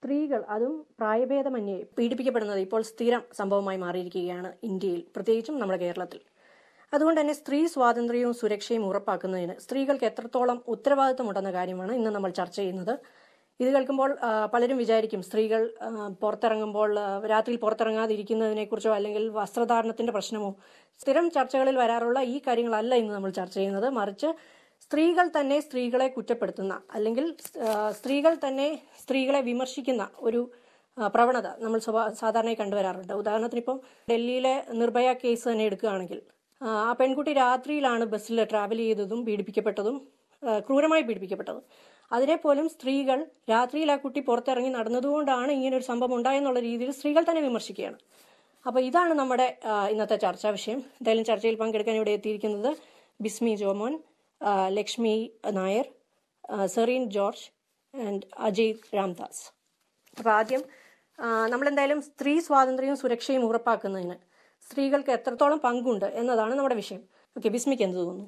സ്ത്രീകൾ അതും പ്രായഭേദമന്യേ പീഡിപ്പിക്കപ്പെടുന്നത് ഇപ്പോൾ സ്ഥിരം സംഭവമായി മാറിയിരിക്കുകയാണ് ഇന്ത്യയിൽ പ്രത്യേകിച്ചും നമ്മുടെ കേരളത്തിൽ അതുകൊണ്ട് തന്നെ സ്ത്രീ സ്വാതന്ത്ര്യവും സുരക്ഷയും ഉറപ്പാക്കുന്നതിന് സ്ത്രീകൾക്ക് എത്രത്തോളം ഉത്തരവാദിത്തമുണ്ടെന്ന കാര്യമാണ് ഇന്ന് നമ്മൾ ചർച്ച ചെയ്യുന്നത് ഇത് കേൾക്കുമ്പോൾ ആ, പലരും വിചാരിക്കും സ്ത്രീകൾ ആ, പുറത്തിറങ്ങുമ്പോൾ ആ, രാത്രിയിൽ പുറത്തിറങ്ങാതിരിക്കുന്നതിനെക്കുറിച്ചോ അല്ലെങ്കിൽ വസ്ത്രധാരണത്തിന്റെ പ്രശ്നമോ സ്ഥിരം ചർച്ചകളിൽ വരാറുള്ള ഈ കാര്യങ്ങളല്ല ഇന്ന് നമ്മൾ ചർച്ച ചെയ്യുന്നത് മറിച്ച് സ്ത്രീകൾ തന്നെ സ്ത്രീകളെ കുറ്റപ്പെടുത്തുന്ന അല്ലെങ്കിൽ ആ, സ്ത്രീകൾ തന്നെ സ്ത്രീകളെ വിമർശിക്കുന്ന ഒരു ആ, പ്രവണത നമ്മൾ സ്വഭാ- സാധാരണയായി കണ്ടുവരാറുണ്ട് ഉദാഹരണത്തിന് ഇപ്പം ഡൽഹിയിലെ നിർഭയ കേസ് തന്നെ എടുക്കുകയാണെങ്കിൽ ആ ആ പെൺകുട്ടി രാത്രിയിലാണ് ബസ്സിൽ ട്രാവൽ ചെയ്തതും പീഡിപ്പിക്കപ്പെട്ടതും ആ, ക്രൂരമായി പീഡിപ്പിക്കപ്പെട്ടതും അതിനെപ്പോലും സ്ത്രീകൾ രാത്രിയിൽ ആ കുട്ടി പുറത്തിറങ്ങി നടന്നതുകൊണ്ടാണ് ഇങ്ങനെ ഒരു സംഭവം ഉണ്ടായെന്നുള്ള രീതിയിൽ സ്ത്രീകൾ തന്നെ വിമർശിക്കുകയാണ് അപ്പോൾ ഇതാണ് നമ്മുടെ ആ, ഇന്നത്തെ ചർച്ചാ വിഷയം എന്തായാലും ചർച്ചയിൽ പങ്കെടുക്കാൻ ഇവിടെ എത്തിയിരിക്കുന്നത് ബിസ്മി ജോമോൻ ആ, ലക്ഷ്മി നായർ ആ, സെറീൻ ജോർജ് ആൻഡ് അജയ് രാംദാസ് അപ്പോൾ ആദ്യം ആ, നമ്മളെന്തായാലും സ്ത്രീ സ്വാതന്ത്ര്യവും സുരക്ഷയും ഉറപ്പാക്കുന്നതിന് സ്ത്രീകൾക്ക് എത്രത്തോളം പങ്കുണ്ട് എന്നതാണ് നമ്മുടെ വിഷയം ഓക്കെ ബിസ്മിക്ക് എന്ത് തോന്നുന്നു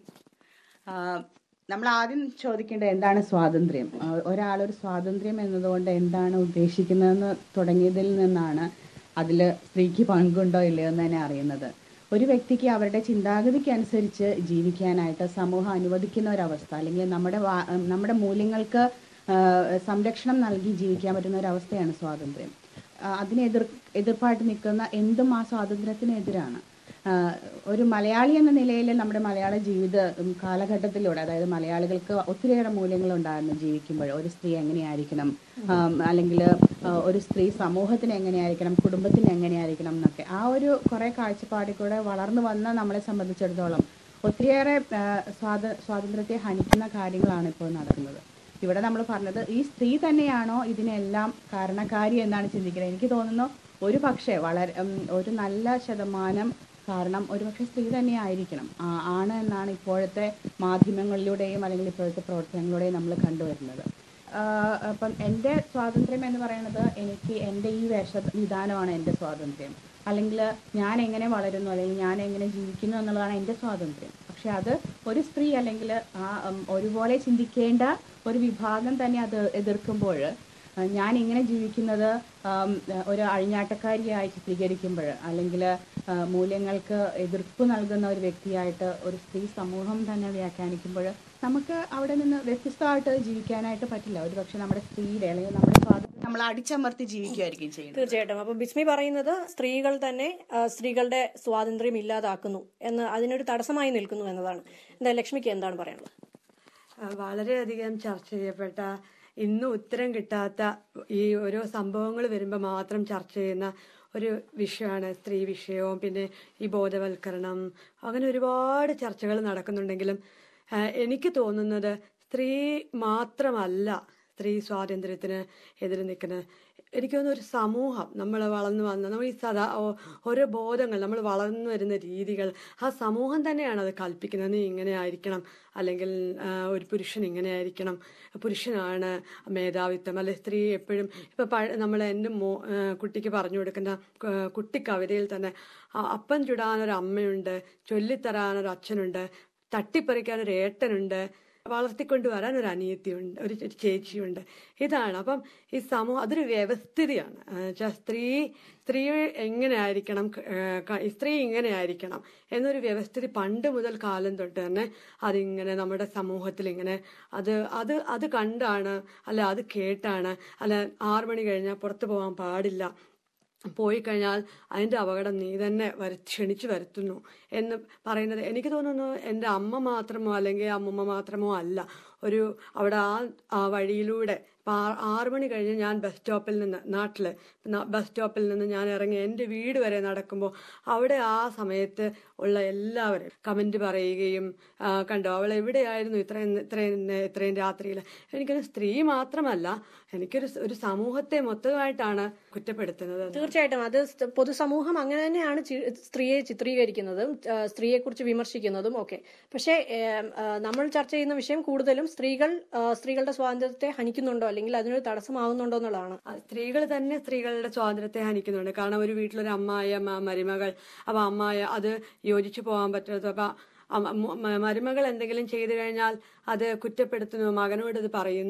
നമ്മൾ ആദ്യം ചോദിക്കേണ്ടത് എന്താണ് സ്വാതന്ത്ര്യം ആ, ഒരാളൊരു സ്വാതന്ത്ര്യം എന്നതുകൊണ്ട് എന്താണ് ഉദ്ദേശിക്കുന്നതെന്ന് തുടങ്ങിയതിൽ നിന്നാണ് അതിൽ സ്ത്രീക്ക് പങ്കുണ്ടോ ഇല്ലയോ എന്ന് തന്നെ അറിയുന്നത് ഒരു വ്യക്തിക്ക് അവരുടെ ചിന്താഗതിക്ക് അനുസരിച്ച് ജീവിക്കാനായിട്ട് സമൂഹം അനുവദിക്കുന്ന ഒരവസ്ഥ അല്ലെങ്കിൽ നമ്മുടെ വാ- നമ്മുടെ മൂല്യങ്ങൾക്ക് ആ, സംരക്ഷണം നൽകി ജീവിക്കാൻ പറ്റുന്ന ഒരവസ്ഥയാണ് സ്വാതന്ത്ര്യം ആ, അതിന് എതിർ എതിർപ്പായിട്ട് നിൽക്കുന്ന എന്തും ആ സ്വാതന്ത്ര്യത്തിനെതിരാണ് ആഹ് ഒരു മലയാളി എന്ന നിലയിൽ നമ്മുടെ മലയാള ജീവിത ഉം, കാലഘട്ടത്തിലൂടെ അതായത് മലയാളികൾക്ക് ഒത്തിരിയേറെ മൂല്യങ്ങൾ ഉണ്ടായിരുന്നു ജീവിക്കുമ്പോൾ ഒരു സ്ത്രീ എങ്ങനെയായിരിക്കണം അല്ലെങ്കിൽ ഒരു സ്ത്രീ സമൂഹത്തിന് എങ്ങനെയായിരിക്കണം കുടുംബത്തിന് എങ്ങനെയായിരിക്കണം എന്നൊക്കെ ആ ഒരു കുറെ കാഴ്ചപ്പാടിൽ കൂടെ വളർന്നു വന്ന നമ്മളെ സംബന്ധിച്ചിടത്തോളം ഒത്തിരിയേറെ ആഹ് സ്വാത സ്വാതന്ത്ര്യത്തെ ഹനിക്കുന്ന കാര്യങ്ങളാണ് ഇപ്പോൾ നടക്കുന്നത് ഇവിടെ നമ്മൾ പറഞ്ഞത് ഈ സ്ത്രീ തന്നെയാണോ ഇതിനെല്ലാം കാരണക്കാരി എന്നാണ് ചിന്തിക്കുന്നത് എനിക്ക് തോന്നുന്നു ഒരു പക്ഷേ വളരെ ഉം, ഒരു നല്ല ശതമാനം കാരണം ഒരുപക്ഷെ സ്ത്രീ തന്നെ ആയിരിക്കണം ആ- ആണ് എന്നാണ് ഇപ്പോഴത്തെ മാധ്യമങ്ങളിലൂടെയും അല്ലെങ്കിൽ ഇപ്പോഴത്തെ പ്രവർത്തനങ്ങളിലൂടെയും നമ്മൾ കണ്ടുവരുന്നത് ആഹ് അപ്പം എൻ്റെ സ്വാതന്ത്ര്യം എന്ന് പറയുന്നത് എനിക്ക് എൻ്റെ ഈ വേഷ വിധാനമാണ് എൻ്റെ സ്വാതന്ത്ര്യം അല്ലെങ്കിൽ ഞാൻ എങ്ങനെ വളരുന്നു അല്ലെങ്കിൽ ഞാൻ എങ്ങനെ ജീവിക്കുന്നു എന്നുള്ളതാണ് എൻ്റെ സ്വാതന്ത്ര്യം പക്ഷെ അത് ഒരു സ്ത്രീ അല്ലെങ്കിൽ ആ ഉം, ഒരുപോലെ ചിന്തിക്കേണ്ട ഒരു വിഭാഗം തന്നെ അത് എതിർക്കുമ്പോൾ അഹ് ഞാൻ ഇങ്ങനെ ജീവിക്കുന്നത് ആം, ഒരു അഴിഞ്ഞാട്ടക്കാരിയായി ചിത്രീകരിക്കുമ്പോൾ അല്ലെങ്കിൽ മൂല്യങ്ങൾക്ക് എതിർപ്പ് നൽകുന്ന ഒരു വ്യക്തിയായിട്ട് ഒരു സ്ത്രീ സമൂഹം തന്നെ വ്യാഖ്യാനിക്കുമ്പോൾ നമുക്ക് അവിടെ നിന്ന് വ്യത്യസ്തമായിട്ട് ജീവിക്കാനായിട്ട് പറ്റില്ല ഒരു പക്ഷെ നമ്മുടെ സ്ത്രീയുടെ അല്ലെങ്കിൽ നമ്മുടെ സ്വാതന്ത്ര്യം നമ്മൾ അടിച്ചമർത്തി ജീവിക്കുമായിരിക്കും ചെയ്യുന്നത് തീർച്ചയായിട്ടും അപ്പൊ ബിസ്മി പറയുന്നത് സ്ത്രീകൾ തന്നെ ആ, സ്ത്രീകളുടെ സ്വാതന്ത്ര്യം ഇല്ലാതാക്കുന്നു എന്ന് അതിനൊരു തടസ്സമായി നിൽക്കുന്നു എന്നതാണ് എന്താ ലക്ഷ്മിക്ക് എന്താണ് പറയാനുള്ളത് ആ, വളരെയധികം ചർച്ച ചെയ്യപ്പെട്ട ഇന്നും ഉത്തരം കിട്ടാത്ത ഈ ഓരോ സംഭവങ്ങൾ വരുമ്പോൾ മാത്രം ചർച്ച ചെയ്യുന്ന ഒരു വിഷയമാണ് സ്ത്രീ വിഷയവും പിന്നെ ഈ ബോധവൽക്കരണം അങ്ങനെ ഒരുപാട് ചർച്ചകൾ നടക്കുന്നുണ്ടെങ്കിലും ആ, എനിക്ക് തോന്നുന്നത് സ്ത്രീ മാത്രമല്ല സ്ത്രീ സ്വാതന്ത്ര്യത്തിന് എതിരെ നിൽക്കുന്നത് എനിക്ക് തോന്നുന്നു ഒരു സമൂഹം നമ്മൾ വളർന്നു വന്ന നമ്മൾ ഈ സദാ ഓ- ഓരോ ബോധങ്ങൾ നമ്മൾ വളർന്നു വരുന്ന രീതികൾ ആ സമൂഹം തന്നെയാണ് അത് കൽപ്പിക്കുന്നത് നീ ഇങ്ങനെ ആയിരിക്കണം അല്ലെങ്കിൽ ആ, ഒരു പുരുഷൻ ഇങ്ങനെ ആയിരിക്കണം പുരുഷനാണ് മേധാവിത്വം അല്ലെ സ്ത്രീ എപ്പോഴും ഇപ്പൊ പഴ- നമ്മൾ എൻ്റെ മോ ആ, കുട്ടിക്ക് പറഞ്ഞു കൊടുക്കുന്ന ആ, കുട്ടി കവിതയിൽ തന്നെ ആ, അപ്പം ചുടാനൊരു അമ്മയുണ്ട് ചൊല്ലിത്തരാനൊരു അച്ഛനുണ്ട് തട്ടിപ്പറിക്കാൻ ഒരു ഏട്ടനുണ്ട് വളർത്തിക്കൊണ്ട് വരാൻ ഒരു അനിയത്തിയുണ്ട് ഒരു ഒരു ചേച്ചിയുണ്ട് ഇതാണ് അപ്പം ഈ സമൂഹം അതൊരു വ്യവസ്ഥിതിയാണ് ആ, വെച്ചാ സ്ത്രീ സ്ത്രീ എങ്ങനെ ആയിരിക്കണം ക- ഏ, ക- സ്ത്രീ ഇങ്ങനെ ആയിരിക്കണം എന്നൊരു വ്യവസ്ഥിതി പണ്ട് മുതൽ കാലം തൊട്ട് തന്നെ അതിങ്ങനെ നമ്മുടെ സമൂഹത്തിൽ ഇങ്ങനെ അത് അത് അത് കണ്ടാണ് അല്ല അത് കേട്ടാണ് അല്ല ആറു മണി കഴിഞ്ഞാൽ പുറത്തു പോകാൻ പാടില്ല പോയി കഴിഞ്ഞാൽ അതിന്റെ അപകടം നീ തന്നെ വര ക്ഷണിച്ചു വരുത്തുന്നു എന്ന് പറയുന്നത് എനിക്ക് തോന്നുന്നു എൻ്റെ അമ്മ മാത്രമോ അല്ലെങ്കിൽ അമ്മമ്മ മാത്രമോ അല്ല ഒരു അവിടെ ആ ആ വഴിയിലൂടെ ഇപ്പം ആ- ആറ് മണി കഴിഞ്ഞ് ഞാൻ ബസ് സ്റ്റോപ്പിൽ നിന്ന് നാട്ടിൽ ബസ് സ്റ്റോപ്പിൽ നിന്ന് ഞാൻ ഇറങ്ങി എൻ്റെ വീട് വരെ നടക്കുമ്പോൾ അവിടെ ആ സമയത്ത് ഉള്ള എല്ലാവരും കമന്റ് പറയുകയും ആ, കണ്ടോ അവൾ എവിടെയായിരുന്നു ഇത്രയും ഇത്രയും ഇത്രയും രാത്രിയിൽ എനിക്കൊരു സ്ത്രീ മാത്രമല്ല എനിക്കൊരു ഒരു സമൂഹത്തെ മൊത്തമായിട്ടാണ് കുറ്റപ്പെടുത്തുന്നത് തീർച്ചയായിട്ടും അത് സ് പൊതുസമൂഹം അങ്ങനെ തന്നെയാണ് ചി- സ്ത്രീയെ ചിത്രീകരിക്കുന്നതും ആ, സ്ത്രീയെക്കുറിച്ച് വിമർശിക്കുന്നതും ഒക്കെ പക്ഷേ ഏം, ആ, നമ്മൾ ചർച്ച ചെയ്യുന്ന വിഷയം കൂടുതലും സ്ത്രീകൾ ആ, സ്ത്രീകളുടെ സ്വാതന്ത്ര്യത്തെ ഹനിക്കുന്നുണ്ടോ അല്ലെങ്കിൽ അതിനൊരു തടസ്സമാവുന്നുണ്ടോ എന്നുള്ളതാണ് സ്ത്രീകൾ തന്നെ സ്ത്രീകളുടെ സ്വാതന്ത്ര്യത്തെ ഹനിക്കുന്നുണ്ട് കാരണം ഒരു വീട്ടിലൊരു അമ്മായ മ- മരുമകൾ അപ്പൊ അമ്മായ അത് യോജിച്ചു പോകാൻ പറ്റാത്ത അപ്പൊ അമ്മ- മ- മ- മരുമകൾ എന്തെങ്കിലും ചെയ്തു കഴിഞ്ഞാൽ അത് കുറ്റപ്പെടുത്തുന്നു മകനോട് ഇത് പറയുന്നു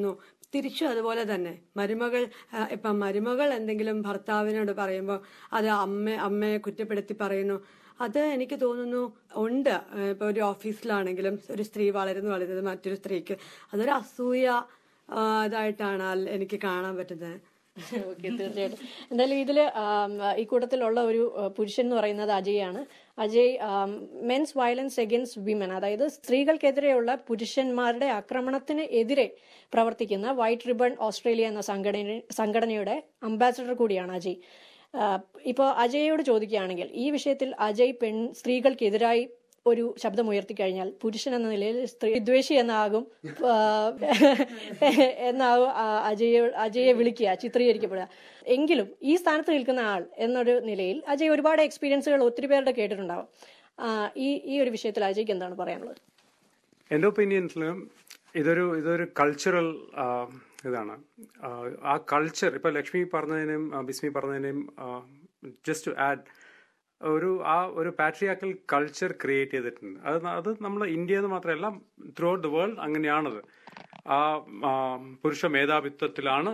തിരിച്ചും അതുപോലെ തന്നെ മരുമകൾ ആ, ഇപ്പം മരുമകൾ എന്തെങ്കിലും ഭർത്താവിനോട് പറയുമ്പോൾ അത് അമ്മ അമ്മയെ കുറ്റപ്പെടുത്തി പറയുന്നു അത് എനിക്ക് തോന്നുന്നു ഉണ്ട് ആ, ഇപ്പൊ ഒരു ഓഫീസിലാണെങ്കിലും ഒരു സ്ത്രീ വളരുന്നു വളരുന്നത് മറ്റൊരു സ്ത്രീക്ക് അതൊരു അസൂയ ആ, ഇതായിട്ടാണ് അൽ- എനിക്ക് കാണാൻ പറ്റുന്നത് ഓക്കെ തീർച്ചയായിട്ടും എന്തായാലും ഇതിൽ ഈ കൂട്ടത്തിലുള്ള ഒരു ആ, പുരുഷൻ എന്ന് പറയുന്നത് അജയാണ് Ajay men's violence against women അതായത് സ്ത്രീകൾക്കെതിരെയുള്ള പുരുഷന്മാരുടെ ആക്രമണത്തിന് എതിരെ പ്രവർത്തിക്കുന്ന വൈറ്റ് റിബൺ ഓസ്ട്രേലിയ എന്ന സംഘടന സംഘടനയുടെ അംബാസഡർ കൂടിയാണ് അജയ് ഇപ്പോൾ അജയോട് ചോദിക്കുകയാണെങ്കിൽ ഈ വിഷയത്തിൽ അജയ് പെൺ സ്ത്രീകൾക്കെതിരായി ഒരു ശബ്ദമുയർത്തി കഴിഞ്ഞാൽ പുരുഷൻ എന്ന നിലയിൽ സ്ത്രീ വിദ്വേഷി എന്നാകും ആ, എന്നാകും ആ, അജയ് അജയെ വിളിക്കുക ചിത്രീകരിക്കപ്പെടുക എങ്കിലും ഈ സ്ഥാനത്ത് നിൽക്കുന്ന ആൾ എന്നൊരു നിലയിൽ അജയ് ഒരുപാട് എക്സ്പീരിയൻസുകൾ ഒത്തിരി പേരുടെ കേട്ടിട്ടുണ്ടാവും ആ, ഈ ഈ ഒരു വിഷയത്തിൽ അജയ്ക്ക് എന്താണ് പറയാനുള്ളത് എൻ്റെ ഒപ്പീനിയൻസിൽ ഇതൊരു ഇതൊരു കൾച്ചറൽ ഇതാണ് ആ, ആ കൾച്ചർ ഇപ്പൊ ലക്ഷ്മി പറഞ്ഞതിനും ആ, ബിസ്മി പറഞ്ഞതിനും ജസ്റ്റ് ടു ആഡ് ഒരു ആ ഒരു പാട്രിയാക്കൽ കൾച്ചർ ക്രിയേറ്റ് ചെയ്തിട്ടുണ്ട് അത് ന- അത് നമ്മൾ ഇന്ത്യ എന്ന് മാത്രമല്ല ത്രൂ ഔട്ട് ദ വേൾഡ് അങ്ങനെയാണത് ആ ആ, പുരുഷ മേധാവിത്വത്തിലാണ്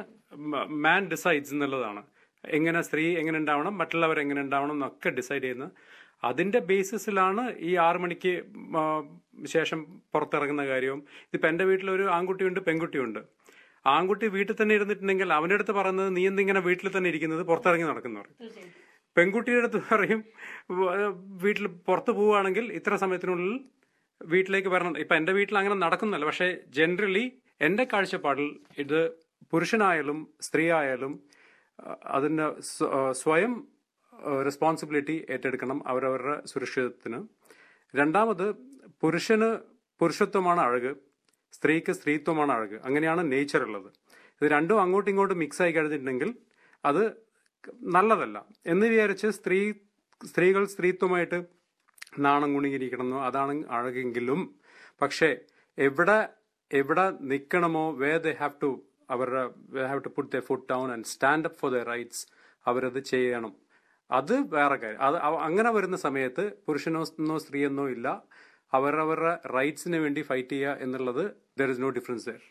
മാൻ ഡിസൈഡ്സ് എന്നുള്ളതാണ് എങ്ങനെ സ്ത്രീ എങ്ങനെ ഉണ്ടാവണം മറ്റുള്ളവർ എങ്ങനെ ഉണ്ടാവണം എന്നൊക്കെ ഡിസൈഡ് ചെയ്യുന്നത് അതിന്റെ ബേസിസിലാണ് ഈ ആറു മണിക്ക് ആ, ശേഷം പുറത്തിറങ്ങുന്ന കാര്യവും ഇതിപ്പോ എന്റെ വീട്ടിലൊരു ആൺകുട്ടിയുണ്ട് പെൺകുട്ടിയുണ്ട് ആൺകുട്ടി വീട്ടിൽ തന്നെ ഇരുന്നിട്ടുണ്ടെങ്കിൽ അവന്റെ അടുത്ത് പറയുന്നത് നീ എന്തിങ്ങനെ വീട്ടിൽ തന്നെ ഇരിക്കുന്നത് പുറത്തിറങ്ങി നടക്കുന്നവർ പെൺകുട്ടിയുടെ അടുത്ത് പറയും വ- വീട്ടിൽ പുറത്ത് പോവുകയാണെങ്കിൽ ഇത്ര സമയത്തിനുള്ളിൽ വീട്ടിലേക്ക് വരണം ഇപ്പൊ എന്റെ വീട്ടിൽ അങ്ങനെ നടക്കുന്നല്ല പക്ഷെ ജനറലി എന്റെ കാഴ്ചപ്പാടിൽ ഇത് പുരുഷനായാലും സ്ത്രീ ആയാലും അഹ് അതിന്റെ സ്വ- അഹ് സ്വയം റെസ്പോൺസിബിലിറ്റി ഏറ്റെടുക്കണം അവരവരുടെ സുരക്ഷിതത്വത്തിന് രണ്ടാമത് പുരുഷന് പുരുഷത്വമാണ് അഴക് സ്ത്രീക്ക് സ്ത്രീത്വമാണ് അഴക് അങ്ങനെയാണ് നേച്ചർ ഉള്ളത് ഇത് രണ്ടും അങ്ങോട്ടും ഇങ്ങോട്ടും മിക്സ് ആയി കഴിഞ്ഞിട്ടുണ്ടെങ്കിൽ അത് നല്ലതല്ല എന്ന് വിചാരിച്ച് സ്ത്രീ സ്ത്രീകൾ സ്ത്രീത്വമായിട്ട് നാണം കുണിങ്ങിരിക്കണമെന്നോ അതാണ് അഴകെങ്കിലും പക്ഷേ എവിടെ എവിടെ നിൽക്കണമോ വേ ദേ ഹാവ് ടു അവരുടെ have to put the food down and stand up for the rights അവരത് ചെയ്യണം അത് വേറെ കാര്യം അത് അവ- അങ്ങനെ വരുന്ന സമയത്ത് പുരുഷനോ എന്നോ സ്ത്രീയെന്നോ ഇല്ല അവരവരുടെ റൈറ്റ്സിന് വേണ്ടി ഫൈറ്റ് ചെയ്യുക എന്നുള്ളത് there is no difference there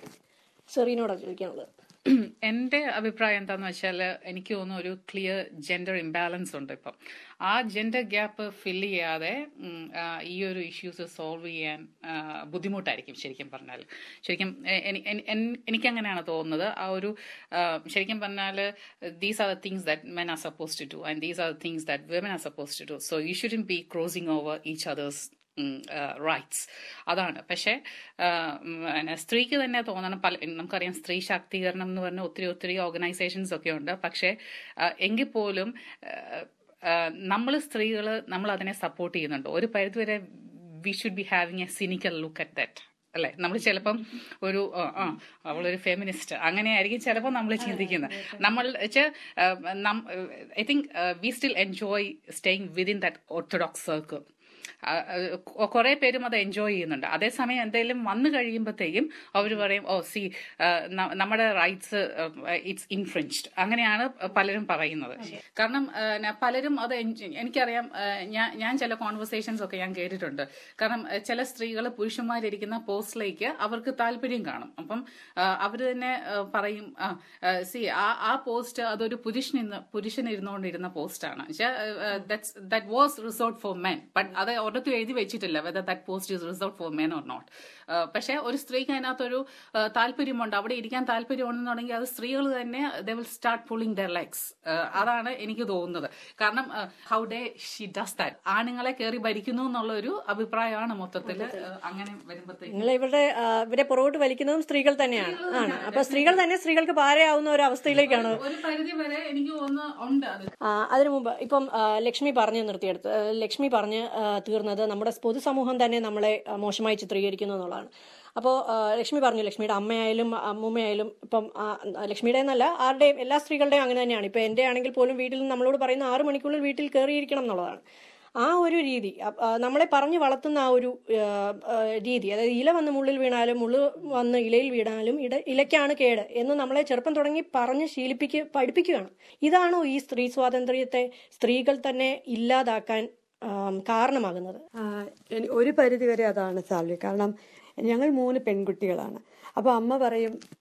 സെറീനോടാണ് ചോദിക്കാനുള്ളത് എന്റെ അഭിപ്രായം എന്താന്ന് വെച്ചാൽ എനിക്ക് തോന്നുന്നു ഒരു ക്ലിയർ ജെൻഡർ ഇംബാലൻസ് ഉണ്ട് ഇപ്പം ആ ജെൻഡർ ഗ്യാപ്പ് ഫില്ല് ചെയ്യാതെ ഉം, ആ, ഈ ഒരു ഇഷ്യൂസ് സോൾവ് ചെയ്യാൻ ആ, ബുദ്ധിമുട്ടായിരിക്കും ശരിക്കും പറഞ്ഞാൽ ശരിക്കും എ- എനി- എനി- എൻ- എനിക്കങ്ങനെയാണ് തോന്നുന്നത് ആ ഒരു ആ, ശരിക്കും പറഞ്ഞാൽ these are the things that men are suppose to do and these are the things that women are suppose to do so you shouldn't be crossing over each others rights അതാണ് പക്ഷേ ആ, ഉം, പിന്നെ സ്ത്രീക്ക് തന്നെ തോന്നണം പല നമുക്കറിയാം സ്ത്രീ ശാക്തീകരണം എന്ന് പറഞ്ഞ ഒത്തിരി ഒത്തിരി ഓർഗനൈസേഷൻസ് ഒക്കെ ഉണ്ട് പക്ഷേ ആ, എങ്കിൽ പോലും നമ്മൾ സ്ത്രീകൾ നമ്മൾ അതിനെ സപ്പോർട്ട് ചെയ്യുന്നുണ്ട് ഒരു പരിധിവരെ we should be having a cynical look at that അല്ലെ നമ്മൾ ചിലപ്പം ഒരു ആ, ആ അവളൊരു ഫെമിനിസ്റ്റ് അങ്ങനെയായിരിക്കും ചിലപ്പോൾ നമ്മൾ ചിന്തിക്കുന്നത് നമ്മൾ I think we still enjoy staying within that orthodox circle കുറെ പേരും അത് എൻജോയ് ചെയ്യുന്നുണ്ട് അതേസമയം എന്തെങ്കിലും വന്നു കഴിയുമ്പോഴത്തേക്കും അവർ പറയും ഓ സി നമ്മുടെ റൈറ്റ്സ് ഇറ്റ്സ് ഇൻഫ്രിഞ്ച്ഡ് അങ്ങനെയാണ് പലരും പറയുന്നത് കാരണം ആ, ന- പലരും അത് enjoy- എനിക്കറിയാം ആ, ഞാൻ ഞാൻ ചില കോൺവെർസേഷൻസ് ഒക്കെ ഞാൻ കേട്ടിട്ടുണ്ട് കാരണം ആ, ചില സ്ത്രീകൾ പുരുഷന്മാരിരിക്കുന്ന പോസ്റ്റിലേക്ക് അവർക്ക് താല്പര്യം കാണും അപ്പം അവർ തന്നെ ആ, പറയും സി ആ ആ പോസ്റ്റ് അതൊരു പുരുഷനിന്ന് പുരുഷൻ ഇരുന്നുകൊണ്ടിരുന്ന പോസ്റ്റാണ് that was resort for men but അത് ഒരിടത്തും എഴുതി വെച്ചിട്ടില്ല whether that post is resort for men or not പക്ഷേ ഒരു സ്ത്രീക്ക് അതിനകത്തൊരു ആ, താല്പര്യമുണ്ട് അവിടെ ഇരിക്കാൻ താല്പര്യമുണ്ടെന്നുണ്ടെങ്കിൽ അത് സ്ത്രീകൾ തന്നെ they will start pulling their legs അതാണ് എനിക്ക് തോന്നുന്നത് കാരണം how dare she does that ആണുങ്ങളെ കയറി ഭരിക്കുന്നു എന്നുള്ള ഒരു അഭിപ്രായമാണ് മൊത്തത്തിൽ അങ്ങനെ വരുമ്പോഴത്തേക്ക് നിങ്ങൾ ഇവരുടെ ആ, ഇവരെ പുറകോട്ട് വലിക്കുന്നതും സ്ത്രീകൾ തന്നെയാണ് ആണ് അപ്പൊ സ്ത്രീകൾ തന്നെ സ്ത്രീകൾക്ക് പാരയാവുന്ന ഒരു അവസ്ഥയിലേക്കാണ് ഒരു പരിധി വരെ എനിക്ക് തോന്നുന്നു ഉണ്ട് അത് ആ, അതിനു മുമ്പ് ഇപ്പം ആ, ലക്ഷ്മി പറഞ്ഞ് നിർത്തിയെടുത്ത് ആ, ലക്ഷ്മി പറഞ്ഞ് ആ, തീർന്നത് നമ്മുടെ പൊതുസമൂഹം തന്നെ നമ്മളെ ആ, മോശമായി ചിത്രീകരിക്കുന്നു എന്നുള്ളതാണ് അപ്പോൾ ലക്ഷ്മി പറഞ്ഞു ലക്ഷ്മിയുടെ അമ്മയായാലും അമ്മൂമ്മയായാലും ഇപ്പം ആ, ലക്ഷ്മിയുടെ എന്നല്ല ആരുടെയും എല്ലാ സ്ത്രീകളുടെയും അങ്ങനെ തന്നെയാണ് ഇപ്പം എൻ്റെ ആണെങ്കിൽ പോലും വീട്ടിൽ നിന്ന് നമ്മളോട് പറയുന്ന ആറു മണിക്കുള്ളിൽ വീട്ടിൽ കയറിയിരിക്കണം എന്നുള്ളതാണ് ആ ഒരു രീതി അ- ആ, നമ്മളെ പറഞ്ഞു വളർത്തുന്ന ആ ഒരു ആ, ആ, രീതി അതായത് ഇല വന്ന് മുള്ളിൽ വീണാലും മുള്ളു വന്ന് ഇലയിൽ വീണാലും ഇട ഇലയ്ക്കാണ് കേട് എന്ന് നമ്മളെ ചെറുപ്പം തുടങ്ങി പറഞ്ഞ് ശീലിപ്പിക്കുക പഠിപ്പിക്കുകയാണ് ഇതാണോ ഈ സ്ത്രീ സ്വാതന്ത്ര്യത്തെ സ്ത്രീകൾ തന്നെ ഇല്ലാതാക്കാൻ ആം, കാരണമാകുന്നത് ആ, എനി- ഒരു പരിധി വരെ അതാണ് സാൽവി കാരണം ഞങ്ങൾ മൂന്ന് പെൺകുട്ടികളാണ് അപ്പോൾ അമ്മ പറയും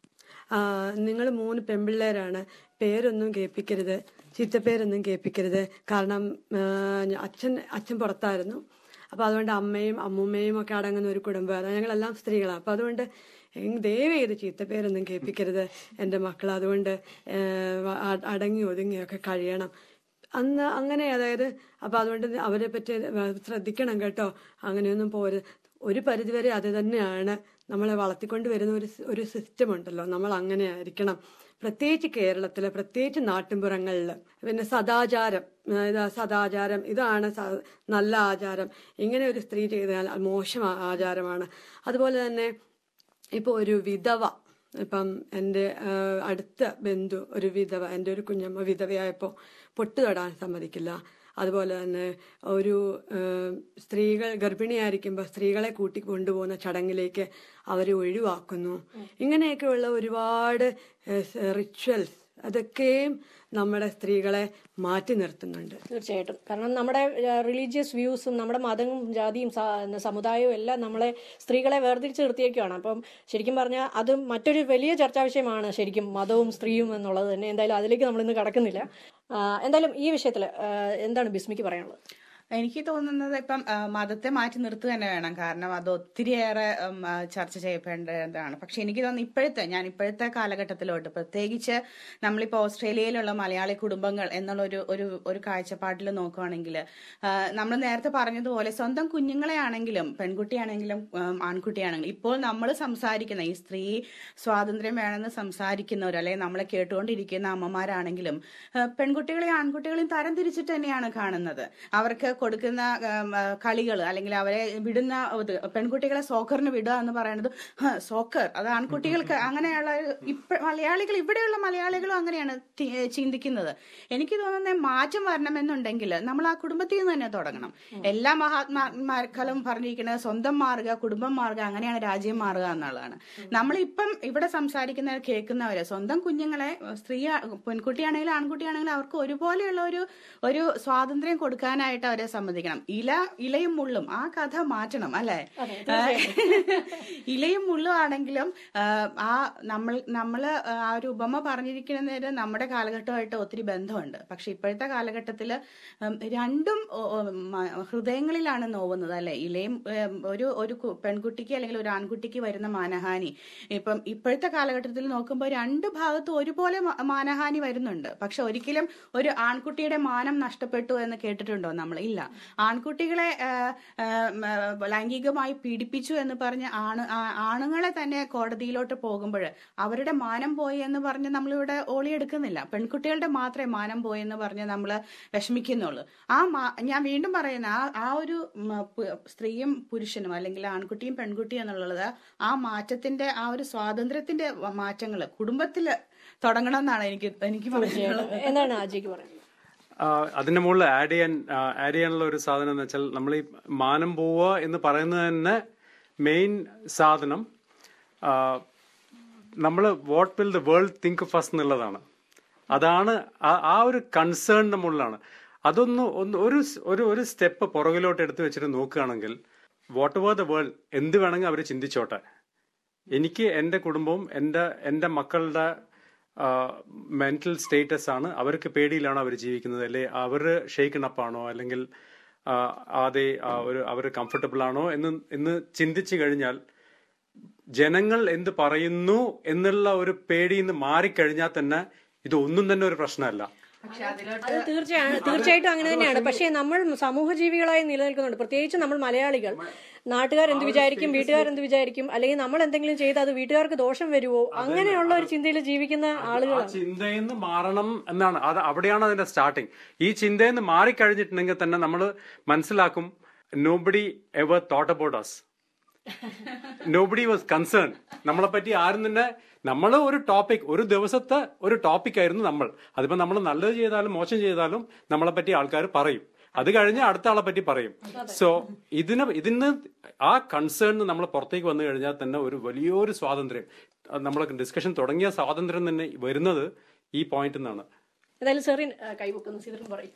നിങ്ങൾ മൂന്ന് പെൺപിള്ളേരാണ് പേരൊന്നും കേൾപ്പിക്കരുത് ചീത്തപ്പേരൊന്നും കേൾപ്പിക്കരുത് കാരണം ആ, അച്ഛൻ അച്ഛൻ പുറത്തായിരുന്നു അപ്പൊ അതുകൊണ്ട് അമ്മയും അമ്മൂമ്മയും ഒക്കെ അടങ്ങുന്ന ഒരു കുടുംബം ഞങ്ങളെല്ലാം സ്ത്രീകളാണ് അപ്പൊ അതുകൊണ്ട് എങ് ദയവ് ചെയ്ത് ചീത്തപ്പേരൊന്നും കേൾപ്പിക്കരുത് എൻ്റെ മക്കൾ അതുകൊണ്ട് ഏഹ്, അ- അടങ്ങി ഒതുങ്ങിയൊക്കെ കഴിയണം അന്ന് അങ്ങനെ അതായത് അപ്പൊ അതുകൊണ്ട് അവരെ പറ്റി ശ്രദ്ധിക്കണം കേട്ടോ അങ്ങനെയൊന്നും പോരുത് ഒരു പരിധിവരെ അത് തന്നെയാണ് നമ്മളെ വളർത്തിക്കൊണ്ട് വരുന്ന ഒരു സ്- ഒരു സിസ്റ്റം ഉണ്ടല്ലോ നമ്മൾ അങ്ങനെ ആയിരിക്കണം പ്രത്യേകിച്ച് കേരളത്തില് പ്രത്യേകിച്ച് നാട്ടിൻപുറങ്ങളിൽ പിന്നെ സദാചാരം ആ, ഇതാ സദാചാരം ഇതാണ് സ- നല്ല ആചാരം ഇങ്ങനെ ഒരു സ്ത്രീ ചെയ്താൽ അത് മോശം ആ- ആചാരമാണ് അതുപോലെ തന്നെ ഇപ്പോൾ ഒരു വിധവ ഇപ്പം എൻ്റെ ആ, അടുത്ത ബന്ധു ഒരു വിധവ എൻ്റെ ഒരു കുഞ്ഞമ്മ വിധവയായപ്പോൾ പൊട്ട് തൊടാൻ സമ്മതിക്കില്ല അതുപോലെ തന്നെ ഒരു ആ, സ്ത്രീകൾ ഗർഭിണിയായിരിക്കുമ്പോൾ സ്ത്രീകളെ കൂട്ടി കൊണ്ടുപോകുന്ന ചടങ്ങിലേക്ക് അവരെ ഒഴിവാക്കുന്നു ഇങ്ങനെയൊക്കെയുള്ള ഒരുപാട് റിച്വൽസ് അതൊക്കെയും നമ്മുടെ സ്ത്രീകളെ മാറ്റി നിർത്തുന്നുണ്ട് തീർച്ചയായിട്ടും കാരണം നമ്മുടെ റിലീജിയസ് വ്യൂസും നമ്മുടെ മതവും ജാതിയും സ- സമുദായവും എല്ലാം നമ്മളെ സ്ത്രീകളെ വേർതിരിച്ച് നിർത്തിയേക്കുവാണ് അപ്പം ശരിക്കും പറഞ്ഞാൽ അത് മറ്റൊരു വലിയ ചർച്ചാ വിഷയമാണ് ശരിക്കും മതവും സ്ത്രീയും എന്നുള്ളത് തന്നെ എന്തായാലും അതിലേക്ക് നമ്മൾ ഇന്ന് കടക്കുന്നില്ല ആ, എന്തായാലും ഈ വിഷയത്തിൽ എന്താണ് ബിസ്മിക്ക് പറയാനുള്ളത് എനിക്ക് തോന്നുന്നത് ഇപ്പം ആ, മതത്തെ മാറ്റി നിർത്തുക തന്നെ വേണം കാരണം അത് ഒത്തിരിയേറെ ഉം, ആ, ചർച്ച ചെയ്യപ്പെടേണ്ടതാണ് പക്ഷെ എനിക്ക് തോന്നുന്നു ഇപ്പോഴത്തെ ഞാൻ ഇപ്പോഴത്തെ കാലഘട്ടത്തിലോട്ട് പ്രത്യേകിച്ച് നമ്മളിപ്പോൾ ഓസ്ട്രേലിയയിലുള്ള മലയാളി കുടുംബങ്ങൾ എന്നുള്ള ഒരു ഒരു ഒരു കാഴ്ചപ്പാടിൽ നോക്കുകയാണെങ്കിൽ നമ്മൾ നേരത്തെ പറഞ്ഞതുപോലെ സ്വന്തം കുഞ്ഞുങ്ങളെ ആണെങ്കിലും പെൺകുട്ടിയാണെങ്കിലും ഉം, ആൺകുട്ടിയാണെങ്കിലും ഇപ്പോൾ നമ്മൾ സംസാരിക്കുന്ന ഈ സ്ത്രീ സ്വാതന്ത്ര്യം വേണമെന്ന് സംസാരിക്കുന്നവർ അല്ലെങ്കിൽ നമ്മളെ കേട്ടുകൊണ്ടിരിക്കുന്ന അമ്മമാരാണെങ്കിലും ആ, പെൺകുട്ടികളെയും ആൺകുട്ടികളെയും തരം തിരിച്ചിട്ട് തന്നെയാണ് കാണുന്നത് അവർക്ക് കൊടുക്കുന്ന കളികൾ അല്ലെങ്കിൽ അവരെ വിടുന്ന ഇത് പെൺകുട്ടികളെ സോക്കറിന് വിടുക എന്ന് പറയുന്നത് ഹ, സോക്കർ അത് ആൺകുട്ടികൾക്ക് അങ്ങനെയുള്ള ഒരു ഇപ്പ മലയാളികൾ ഇവിടെയുള്ള മലയാളികളും അങ്ങനെയാണ് തി- ചിന്തിക്കുന്നത് എനിക്ക് തോന്നുന്നത് മാറ്റം വരണമെന്നുണ്ടെങ്കിൽ നമ്മൾ ആ കുടുംബത്തിൽ നിന്ന് തന്നെ തുടങ്ങണം എല്ലാ മഹാത്മാക്കളും പറഞ്ഞിരിക്കുന്നത് സ്വന്തം മാറുക കുടുംബം മാറുക അങ്ങനെയാണ് രാജ്യം മാറുക എന്നുള്ളതാണ് നമ്മളിപ്പം ഇവിടെ സംസാരിക്കുന്ന കേൾക്കുന്നവര് സ്വന്തം കുഞ്ഞുങ്ങളെ സ്ത്രീ പെൺകുട്ടിയാണെങ്കിലും ആൺകുട്ടിയാണെങ്കിലും അവർക്ക് ഒരുപോലെയുള്ള ഒരു ഒരു സ്വാതന്ത്ര്യം കൊടുക്കാനായിട്ട് അവരെ സമ്മതിക്കണം ഇല ഇലയും മുള്ളും ആ കഥ മാറ്റണം അല്ലെ ഇലയും മുള്ളും ആണെങ്കിലും ആ, ആ നമ്മൾ നമ്മള് ആ ഒരു ഉപമ പറഞ്ഞിരിക്കുന്നത് നമ്മുടെ കാലഘട്ടമായിട്ട് ഒത്തിരി ബന്ധമുണ്ട് പക്ഷെ ഇപ്പോഴത്തെ കാലഘട്ടത്തിൽ രണ്ടും ഓ, ഓ, മ- ഹൃദയങ്ങളിലാണ് നോവുന്നത് അല്ലെ ഇലയും ഉം, ഒരു ഒരു കു- പെൺകുട്ടിക്ക് അല്ലെങ്കിൽ ഒരു ആൺകുട്ടിക്ക് വരുന്ന മാനഹാനി ഇപ്പം ഇപ്പോഴത്തെ കാലഘട്ടത്തിൽ നോക്കുമ്പോൾ രണ്ട് ഭാഗത്തും ഒരുപോലെ മ- മാനഹാനി വരുന്നുണ്ട് പക്ഷെ ഒരിക്കലും ഒരു ആൺകുട്ടിയുടെ മാനം നഷ്ടപ്പെട്ടു എന്ന് കേട്ടിട്ടുണ്ടോ നമ്മൾ ഇല്ല ആൺകുട്ടികളെ ആ, ആ, ഉം, ആ, ലൈംഗികമായി പീഡിപ്പിച്ചു എന്ന് പറഞ്ഞ് ആണ് ആ- ആണുങ്ങളെ തന്നെ കോടതിയിലോട്ട് പോകുമ്പോൾ അവരുടെ മാനം പോയി എന്ന് പറഞ്ഞ് നമ്മളിവിടെ ഓളിയെടുക്കുന്നില്ല പെൺകുട്ടികളുടെ മാത്രമേ മാനം പോയി എന്ന് പറഞ്ഞ് നമ്മൾ വിഷമിക്കുന്നുള്ളൂ ആ മാ- ഞാൻ വീണ്ടും പറയുന്ന ആ ആ ഒരു ഉം, പു- സ്ത്രീയും പുരുഷനും അല്ലെങ്കിൽ ആൺകുട്ടിയും പെൺകുട്ടിയും എന്നുള്ളത് ആ മാറ്റത്തിന്റെ ആ ഒരു സ്വാതന്ത്ര്യത്തിന്റെ മാറ്റങ്ങൾ കുടുംബത്തില് തുടങ്ങണം എന്നാണ് എനിക്ക് എനിക്ക് പറയാനുള്ളത് എന്താണ് ആജിക്ക് പറയുന്നത് ആ, അതിന്റെ മുകളിൽ ആഡ് ചെയ്യാൻ ആഡ് ചെയ്യാനുള്ള ഒരു സാധനം എന്ന് വെച്ചാൽ നമ്മൾ ഈ മാനം പോവുക എന്ന് പറയുന്നത് തന്നെ മെയിൻ സാധനം നമ്മൾ what will the world think first എന്നുള്ളതാണ് അതാണ് ആ- ആ ഒരു കൺസേണിന്റെ മുകളിലാണ് അതൊന്ന് ഒന്ന് ഒരു സ്- ഒരു ഒരു സ്റ്റെപ്പ് പുറകിലോട്ട് എടുത്തു വെച്ചിട്ട് നോക്കുകയാണെങ്കിൽ വാട്ട് എവർ ദ വേൾഡ് എന്ത് വേണമെങ്കിൽ അവർ ചിന്തിച്ചോട്ടെ എനിക്ക് എൻ്റെ കുടുംബവും എൻ്റെ എൻ്റെ മക്കളുടെ മെന്റൽ സ്റ്റേറ്റസ് ആണ് അവർക്ക് പേടിയിലാണോ അവർ ജീവിക്കുന്നത് അല്ലെ അവർ ഷെയ്ക്കൺ അപ്പ് ആണോ അല്ലെങ്കിൽ ആ, അതെ ആ, ഒരു അവർ കംഫർട്ടബിൾ ആണോ എന്ന് എന്ന് ചിന്തിച്ചു കഴിഞ്ഞാൽ ജനങ്ങൾ എന്ത് പറയുന്നു എന്നുള്ള ഒരു പേടിയിൽ നിന്ന് മാറിക്കഴിഞ്ഞാൽ തന്നെ ഇത് ഒന്നും തന്നെ ഒരു പ്രശ്നമല്ല അത് തീർച്ചയാണ് തീർച്ചയായിട്ടും അങ്ങനെ തന്നെയാണ് പക്ഷേ നമ്മൾ സമൂഹ ജീവികളായി നിലനിൽക്കുന്നുണ്ട് പ്രത്യേകിച്ച് നമ്മൾ മലയാളികൾ നാട്ടുകാർ എന്ത് വിചാരിക്കും വീട്ടുകാർ എന്ത് വിചാരിക്കും അല്ലെങ്കിൽ നമ്മൾ എന്തെങ്കിലും ചെയ്ത് അത് വീട്ടുകാർക്ക് ദോഷം വരുമോ അങ്ങനെയുള്ള ഒരു ചിന്തയിൽ ജീവിക്കുന്ന ആ ആളുകളാണ് ചിന്തയിൽ നിന്ന് മാറണം എന്നാണ് അത് അവിടെയാണ് അതിന്റെ സ്റ്റാർട്ടിങ് ഈ ചിന്തയിൽ നിന്ന് മാറിക്കഴിഞ്ഞിട്ടുണ്ടെങ്കിൽ തന്നെ നമ്മൾ മനസ്സിലാക്കും nobody ever thought about us nobody was concern നമ്മളെ പറ്റി ആരും തന്നെ നമ്മൾ ഒരു ടോപ്പിക് ഒരു ദിവസത്തെ ഒരു ടോപ്പിക് ആയിരുന്നു നമ്മൾ അതിപ്പോ നമ്മൾ നല്ലത് ചെയ്താലും മോശം ചെയ്താലും നമ്മളെ പറ്റി ആൾക്കാർ പറയും അത് കഴിഞ്ഞ് അടുത്ത ആളെ പറ്റി പറയും സോ ഇതിന് ഇതിന് ആ കൺസേൺ നമ്മൾ പുറത്തേക്ക് വന്നു കഴിഞ്ഞാൽ തന്നെ ഒരു വലിയൊരു സ്വാതന്ത്ര്യം നമ്മൾ ഡിസ്കഷൻ തുടങ്ങിയ സ്വാതന്ത്ര്യം തന്നെ വരുന്നത് ഈ പോയിന്റ് നിന്നാണ് എന്തായാലും സെറിൻ കൈവക്കുന്നു സീതറിൻ പറയും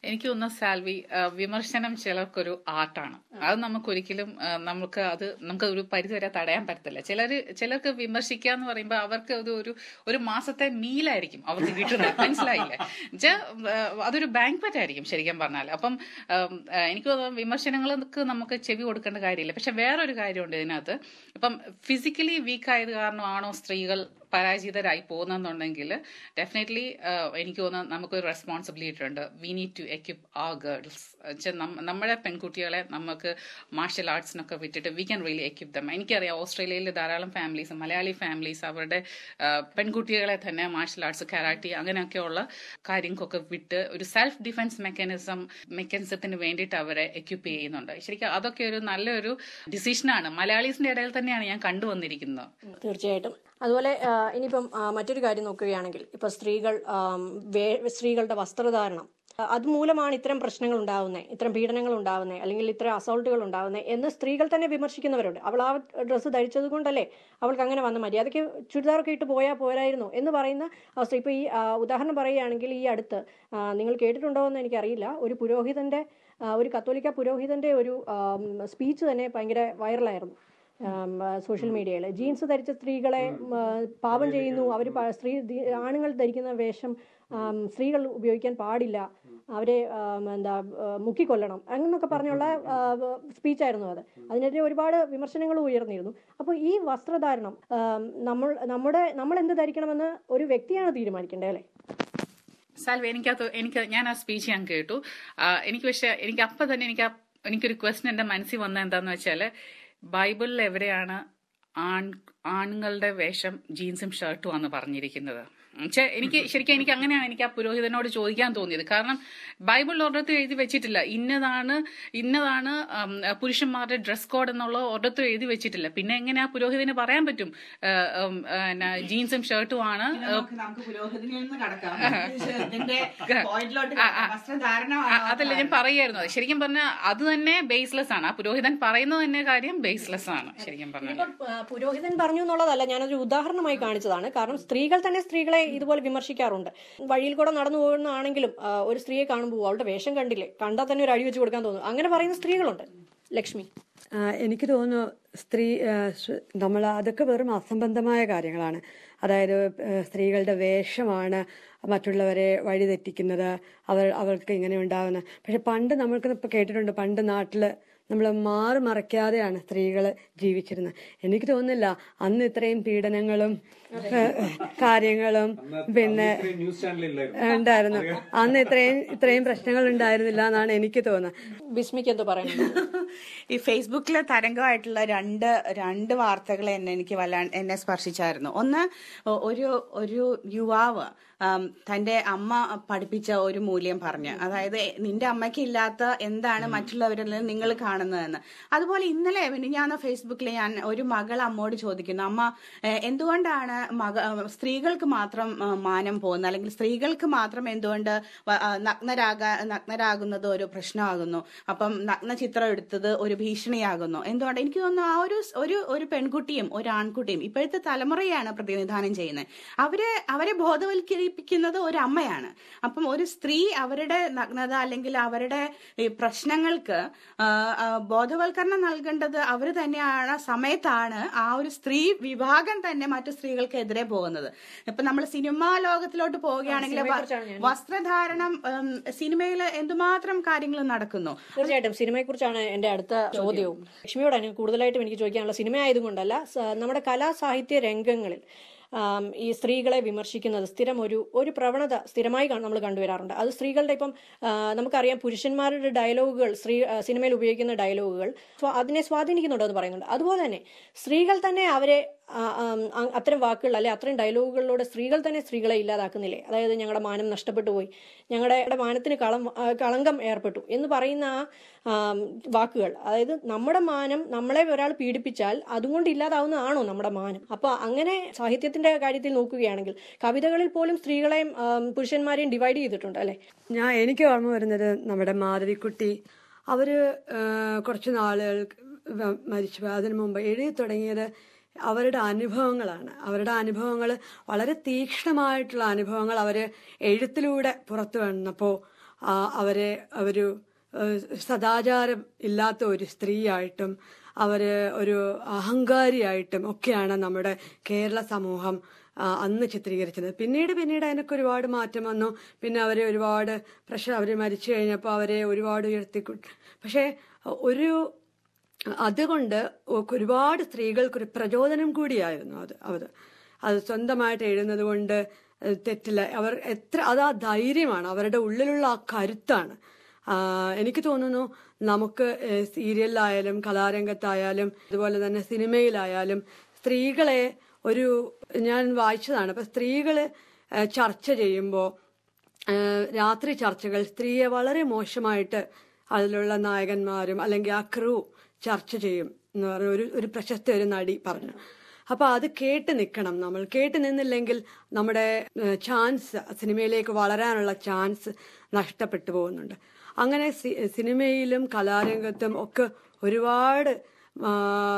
എനിക്ക് തോന്നുന്ന സാൽവി ആ, വിമർശനം ചിലർക്കൊരു ആർട്ടാണ് അത് നമുക്ക് ഒരിക്കലും ആ, നമുക്ക് അത് നമുക്ക് ഒരു പരിധിവരെ തടയാൻ പറ്റത്തില്ല ചിലര് ചിലർക്ക് വിമർശിക്കുക എന്ന് പറയുമ്പോൾ അവർക്ക് അത് ഒരു ഒരു മാസത്തെ മീലായിരിക്കും അവർക്ക് കിട്ടുന്നത് മനസ്സിലായില്ലേ എന്നുവെച്ചാ, ആ, അതൊരു ബാങ്ക്വറ്റ് ആയിരിക്കും ശരിക്കും പറഞ്ഞാൽ അപ്പം ആം, ആ, എനിക്ക് തോന്നുന്നു വിമർശനങ്ങൾക്ക് നമുക്ക് ചെവി കൊടുക്കേണ്ട കാര്യമില്ല പക്ഷെ വേറൊരു കാര്യമുണ്ട് ഇതിനകത്ത് ഇപ്പം ഫിസിക്കലി വീക്ക് ആയത് കാരണമാണോ സ്ത്രീകൾ പരാജിതരായി പോകുന്നെന്നുണ്ടെങ്കിൽ ഡെഫിനറ്റ്ലി എനിക്ക് തോന്നുന്നു നമുക്കൊരു റെസ്പോൺസിബിലിറ്റി ഉണ്ട് we need to equip a girls നമ്മുടെ പെൺകുട്ടികളെ നമുക്ക് മാർഷൽ ആർട്സിനൊക്കെ വിട്ടിട്ട് we can really equip them എനിക്കറിയാം ഓസ്ട്രേലിയയിൽ ധാരാളം ഫാമിലീസ് മലയാളി ഫാമിലീസ് അവരുടെ ആ, പെൺകുട്ടികളെ തന്നെ മാർഷൽ ആർട്സ് കരാട്ടി അങ്ങനെയൊക്കെയുള്ള കാര്യങ്ങൾക്കൊക്കെ വിട്ട് ഒരു സെൽഫ് ഡിഫൻസ് മെക്കാനിസം മെക്കാനിസത്തിന് വേണ്ടിയിട്ട് അവരെ എക്യുപ്പ് ചെയ്യുന്നുണ്ട് ശരിക്കും അതൊക്കെ ഒരു നല്ലൊരു ഡിസിഷനാണ് മലയാളീസിന്റെ ഇടയിൽ തന്നെയാണ് ഞാൻ കണ്ടുവന്നിരിക്കുന്നത് തീർച്ചയായിട്ടും അതുപോലെ ആ, ഇനിയിപ്പം ആ, മറ്റൊരു കാര്യം നോക്കുകയാണെങ്കിൽ ഇപ്പൊ സ്ത്രീകൾ ആം, വേ- സ്ത്രീകളുടെ വസ്ത്രധാരണം ആ, അതുമൂലമാണ് ഇത്തരം പ്രശ്നങ്ങൾ ഉണ്ടാവുന്നത് ഇത്തരം പീഡനങ്ങൾ ഉണ്ടാവുന്നത് അല്ലെങ്കിൽ ഇത്തരം അസോൾട്ടുകൾ ഉണ്ടാവുന്നത് എന്ന് സ്ത്രീകൾ തന്നെ വിമർശിക്കുന്നവരുണ്ട് അവൾ ആ ഡ്രസ്സ് ധരിച്ചത് കൊണ്ടല്ലേ അവൾക്ക് അങ്ങനെ വന്ന മര്യാദയ്ക്ക് ചുരിദാറൊക്കെ ഇട്ട് പോയാൽ പോരായിരുന്നു എന്ന് പറയുന്ന അവസ്ഥ ഇപ്പൊ ഈ ആ, ഉദാഹരണം പറയുകയാണെങ്കിൽ ഈ അടുത്ത് ആ, നിങ്ങൾ കേട്ടിട്ടുണ്ടോ എന്ന് എനിക്കറിയില്ല ഒരു പുരോഹിതന്റെ ആ, ഒരു കത്തോലിക്ക പുരോഹിതന്റെ ഒരു സ്പീച്ച് തന്നെ ഭയങ്കര വൈറലായിരുന്നു സോഷ്യൽ മീഡിയയിൽ ജീൻസ് ധരിച്ച സ്ത്രീകളെ ഉം, ആ, പാപം ചെയ്യുന്നു അവർ സ്ത്രീ ദി- ആണുങ്ങൾ ധരിക്കുന്ന വേഷം ആം, സ്ത്രീകൾ ഉപയോഗിക്കാൻ പാടില്ല അവരെ ആം, എന്താ ആ, മുക്കിക്കൊല്ലണം അങ്ങനൊക്കെ പറഞ്ഞുള്ള സ്പീച്ചായിരുന്നു അത് അതിനെതിരെ ഒരുപാട് വിമർശനങ്ങൾ ഉയർന്നിരുന്നു അപ്പോൾ ഈ വസ്ത്രധാരണം ആം, നമ്മൾ നമ്മുടെ നമ്മൾ എന്ത് ധരിക്കണമെന്ന് ഒരു വ്യക്തിയാണ് തീരുമാനിക്കേണ്ടത് അല്ലേ സാൽവി എനിക്കത് എനിക്ക് ഞാൻ ആ സ്പീച്ച് ഞാൻ കേട്ടു ആ, എനിക്ക് പക്ഷെ എനിക്ക് അപ്പൊ തന്നെ എനിക്ക് ആ- എനിക്കൊരു ക്വസ്റ്റൻ എന്റെ മനസ്സിൽ വന്ന എന്താന്ന് വെച്ചാല് ബൈബിളിൽ എവിടെയാണ് ആൺ ആണുങ്ങളുടെ വേഷം ജീൻസും ഷർട്ടും ആണ് പറഞ്ഞിരിക്കുന്നത് പക്ഷേ എനിക്ക് ശരിക്കും എനിക്ക് അങ്ങനെയാണ് എനിക്ക് ആ പുരോഹിതനോട് ചോദിക്കാൻ തോന്നിയത് കാരണം ബൈബിളിൽ ഒരിടത്തും എഴുതി വെച്ചിട്ടില്ല ഇന്നതാണ് ഇന്നതാണ് ഉം, പുരുഷന്മാരുടെ ഡ്രസ് കോഡ് എന്നുള്ള ഒരിടത്തും എഴുതി വെച്ചിട്ടില്ല പിന്നെ എങ്ങനെ ആ പുരോഹിതന് പറയാൻ പറ്റും ആ, ഉം, ആ, എന്നാ, ജീൻസും ഷർട്ടും ആണ് നമുക്ക് നമുക്ക് പുരോഹിതനിൽ നിന്ന് കടക്കാം ഇതിന്റെ പോയിന്റിലോട്ട് ആ, ആ. വസ്ത്രധാരണം ആ, അതല്ല ഞാൻ പറയായിരുന്നു അത് ശരിക്കും പറഞ്ഞാൽ അത് തന്നെ ബേസ്ലെസ് ആണ് ആ പുരോഹിതൻ പറയുന്നത് തന്നെ കാര്യം ബേസ്ലെസ് ആണ് ശരിക്കും പറഞ്ഞാൽ ഇപ്പം, ആ, പുരോഹിതൻ പറഞ്ഞു എന്നുള്ളതല്ല ഞാനൊരു ഉദാഹരണമായി കാണിച്ചതാണ് കാരണം സ്ത്രീകൾ തന്നെ സ്ത്രീകളെ ഇതുപോലെ വിമർശിക്കാറുണ്ട് വഴിയിൽ കൂടെ നടന്നു പോകുന്നതാണെങ്കിലും ആ, ഒരു സ്ത്രീയെ കാണുമ്പോൾ അവളുടെ വേഷം കണ്ടില്ലേ കണ്ടാൽ തന്നെ ഒരു അടി വെച്ച് കൊടുക്കാൻ തോന്നും അങ്ങനെ പറയുന്ന സ്ത്രീകളുണ്ട് ലക്ഷ്മി ആ, എനിക്ക് തോന്നുന്നു സ്ത്രീ നമ്മൾ അതൊക്കെ വെറും അസംബന്ധമായ കാര്യങ്ങളാണ് അതായത് ആ, സ്ത്രീകളുടെ വേഷമാണ് മറ്റുള്ളവരെ വഴിതെറ്റിക്കുന്നത് അവർ അവർക്ക് ഇങ്ങനെ ഉണ്ടാകുന്ന പക്ഷെ പണ്ട് നമ്മൾക്ക് ഇപ്പൊ കേട്ടിട്ടുണ്ട് പണ്ട് നാട്ടില് നമ്മൾ മാറി മറയ്ക്കാതെയാണ് സ്ത്രീകൾ ജീവിച്ചിരുന്നത് എനിക്ക് തോന്നുന്നില്ല അന്ന് ഇത്രയും പീഡനങ്ങളും ഏ, കാര്യങ്ങളും പിന്നെ ന്യൂസ് ചാനലിൽ ഉണ്ടായിരുന്നു അന്ന് ഇത്രയും ഇത്രയും പ്രശ്നങ്ങൾ ഉണ്ടായിരുന്നില്ല എന്നാണ് എനിക്ക് തോന്നുന്നത് ബിസ്മിക്ക് എന്തോ പറയുന്നത് ഈ ഫേസ്ബുക്കിലെ തരംഗമായിട്ടുള്ള രണ്ട് രണ്ട് വാർത്തകൾ എന്നെ എനിക്ക് വല്ലാ എന്നെ സ്പർശിച്ചായിരുന്നു ഒന്ന് ഒ- ഒരു ഒരു യുവാവ് ആം, തന്റെ അമ്മ പഠിപ്പിച്ച ഒരു മൂല്യം പറഞ്ഞ് അതായത് നിന്റെ അമ്മയ്ക്ക് ഇല്ലാത്ത എന്താണ് മറ്റുള്ളവരിൽ നിന്ന് നിങ്ങൾ കാണുന്നതെന്ന് അതുപോലെ ഇന്നലെ ഞാൻ ഫേസ്ബുക്കിൽ ഞാൻ ഒരു മകൾ അമ്മോട് ചോദിക്കുന്നു അമ്മ ഏഹ്, എന്തുകൊണ്ടാണ് മക ഏഹ്, സ്ത്രീകൾക്ക് മാത്രം ഏഹ്, മാനം പോകുന്നത് അല്ലെങ്കിൽ സ്ത്രീകൾക്ക് മാത്രം എന്തുകൊണ്ട് വ- ആ, നഗ്നരാകാ നഗ്നരാകുന്നത് ഒരു പ്രശ്നമാകുന്നു അപ്പം നഗ്ന ചിത്രം എടുത്തത് ഒരു ഭീഷണിയാകുന്നു എന്തുകൊണ്ട് എനിക്ക് തോന്നുന്നു ആ ഒരു സ്- ഒരു ഒരു പെൺകുട്ടിയും ഒരു ആൺകുട്ടിയും ഇപ്പോഴത്തെ തലമുറയാണ് പ്രതിനിധാനം ചെയ്യുന്നത് അവരെ അവരെ ബോധവൽക്കരിപ്പിക്കുന്നത് ഒരു അമ്മയാണ് അപ്പം ഒരു സ്ത്രീ അവരുടെ നഗ്നത അല്ലെങ്കിൽ അവരുടെ ഈ പ്രശ്നങ്ങൾക്ക് ആ, ആ, ബോധവൽക്കരണം നൽകേണ്ടത് അവർ തന്നെയാണ് സമയത്താണ് ആ ഒരു സ്ത്രീ വിഭാഗം തന്നെ മറ്റു സ്ത്രീകൾക്കെതിരെ പോകുന്നത് ഇപ്പൊ നമ്മൾ സിനിമാ ലോകത്തിലോട്ട് പോവുകയാണെങ്കിൽ വ- വസ്ത്രധാരണം സിനിമയിൽ എന്തുമാത്രം കാര്യങ്ങൾ നടക്കുന്നു തീർച്ചയായിട്ടും സിനിമയെ കുറിച്ചാണ് എന്റെ അടുത്ത ചോദ്യവും ലക്ഷ്മിയോടാണ് കൂടുതലായിട്ടും എനിക്ക് ചോദിക്കാനുള്ള സിനിമ ആയതുകൊണ്ടല്ല സ- നമ്മുടെ കലാ സാഹിത്യ രംഗങ്ങളിൽ ആം, ഈ സ്ത്രീകളെ വിമർശിക്കുന്നത് സ്ഥിരം ഒരു ഒരു പ്രവണത സ്ഥിരമായി നമ്മൾ കണ്ടുവരാറുണ്ട് അത് സ്ത്രീകളുടെ ഇപ്പം ആ, നമുക്കറിയാം പുരുഷന്മാരുടെ ഡയലോഗുകൾ സ്ത്രീ ആ, സിനിമയിൽ ഉപയോഗിക്കുന്ന ഡയലോഗുകൾ സ്വാ- അതിനെ സ്വാധീനിക്കുന്നുണ്ടോ എന്ന് പറയുന്നുണ്ട് അതുപോലെ തന്നെ സ്ത്രീകൾ തന്നെ അവരെ ആ, ആം, അ- അത്തരം വാക്കുകൾ അല്ലെ അത്തരം ഡയലോഗുകളിലൂടെ സ്ത്രീകൾ തന്നെ സ്ത്രീകളെ ഇല്ലാതാക്കുന്നില്ലേ അതായത് ഞങ്ങളുടെ മാനം നഷ്ടപ്പെട്ടു പോയി ഞങ്ങളുടെ മാനത്തിന് കളം ആ, കളങ്കം ഏർപ്പെട്ടു എന്ന് പറയുന്ന ആ ആം, വാക്കുകൾ അതായത് നമ്മുടെ മാനം നമ്മളെ ഒരാൾ പീഡിപ്പിച്ചാൽ അതുകൊണ്ട് ഇല്ലാതാവുന്നതാണോ നമ്മുടെ മാനം അപ്പൊ അങ്ങനെ സാഹിത്യത്തിന്റെ കാര്യത്തിൽ നോക്കുകയാണെങ്കിൽ കവിതകളിൽ പോലും സ്ത്രീകളെയും ആം, പുരുഷന്മാരെയും ഡിവൈഡ് ചെയ്തിട്ടുണ്ട് അല്ലെ ഞാൻ എനിക്ക് ഓർമ്മ വരുന്നത് നമ്മുടെ മാധവിക്കുട്ടി അവര് ആ, കുറച്ച് നാളുകൾ വ- മരിച്ചു അതിനു മുമ്പ് എഴുതി തുടങ്ങിയത് അവരുടെ അനുഭവങ്ങളാണ് അവരുടെ അനുഭവങ്ങൾ വളരെ തീക്ഷ്ണമായിട്ടുള്ള അനുഭവങ്ങൾ അവര് എഴുത്തിലൂടെ പുറത്തു വന്നപ്പോൾ ആ, അവരെ ഒരു ഏഹ്, സദാചാരം ഇല്ലാത്ത ഒരു സ്ത്രീയായിട്ടും അവര് ഒരു അഹങ്കാരിയായിട്ടും ഒക്കെയാണ് നമ്മുടെ കേരള സമൂഹം ആ, അന്ന് ചിത്രീകരിച്ചത് പിന്നീട് പിന്നീട് അതിനൊക്കെ ഒരുപാട് മാറ്റം വന്നു പിന്നെ അവരെ ഒരുപാട് പ്രശ്നം അവർ മരിച്ചു കഴിഞ്ഞപ്പോൾ അവരെ ഒരുപാട് ഉയർത്തി പക്ഷേ ഒരു അതുകൊണ്ട് ഒരുപാട് സ്ത്രീകൾക്കൊരു പ്രചോദനം കൂടിയായിരുന്നു അത് അത് അത് സ്വന്തമായിട്ട് എഴുതുന്നത് കൊണ്ട് തെറ്റില്ല അവർ എത്ര അത് ആ ധൈര്യമാണ് അവരുടെ ഉള്ളിലുള്ള ആ കരുത്താണ് ആ, എനിക്ക് തോന്നുന്നു നമുക്ക് ഏഹ്, സീരിയലിലായാലും കലാരംഗത്തായാലും അതുപോലെ തന്നെ സിനിമയിലായാലും സ്ത്രീകളെ ഒരു ഞാൻ വായിച്ചതാണ് അപ്പൊ സ്ത്രീകള് ഏഹ്, ചർച്ച ചെയ്യുമ്പോൾ രാത്രി ചർച്ചകൾ സ്ത്രീയെ വളരെ മോശമായിട്ട് അതിലുള്ള നായകന്മാരും അല്ലെങ്കിൽ ആ ക്രൂ ചർച്ച ചെയ്യും എന്ന് പറഞ്ഞ ഒരു ഒരു പ്രശസ്ത ഒരു നടി പറഞ്ഞു അപ്പൊ അത് കേട്ട് നിൽക്കണം നമ്മൾ കേട്ട് നിന്നില്ലെങ്കിൽ നമ്മുടെ ചാൻസ് സിനിമയിലേക്ക് വളരാനുള്ള ചാൻസ് നഷ്ടപ്പെട്ടു പോകുന്നുണ്ട് അങ്ങനെ സി- സിനിമയിലും കലാരംഗത്തും ഒക്കെ ഒരുപാട് ആ,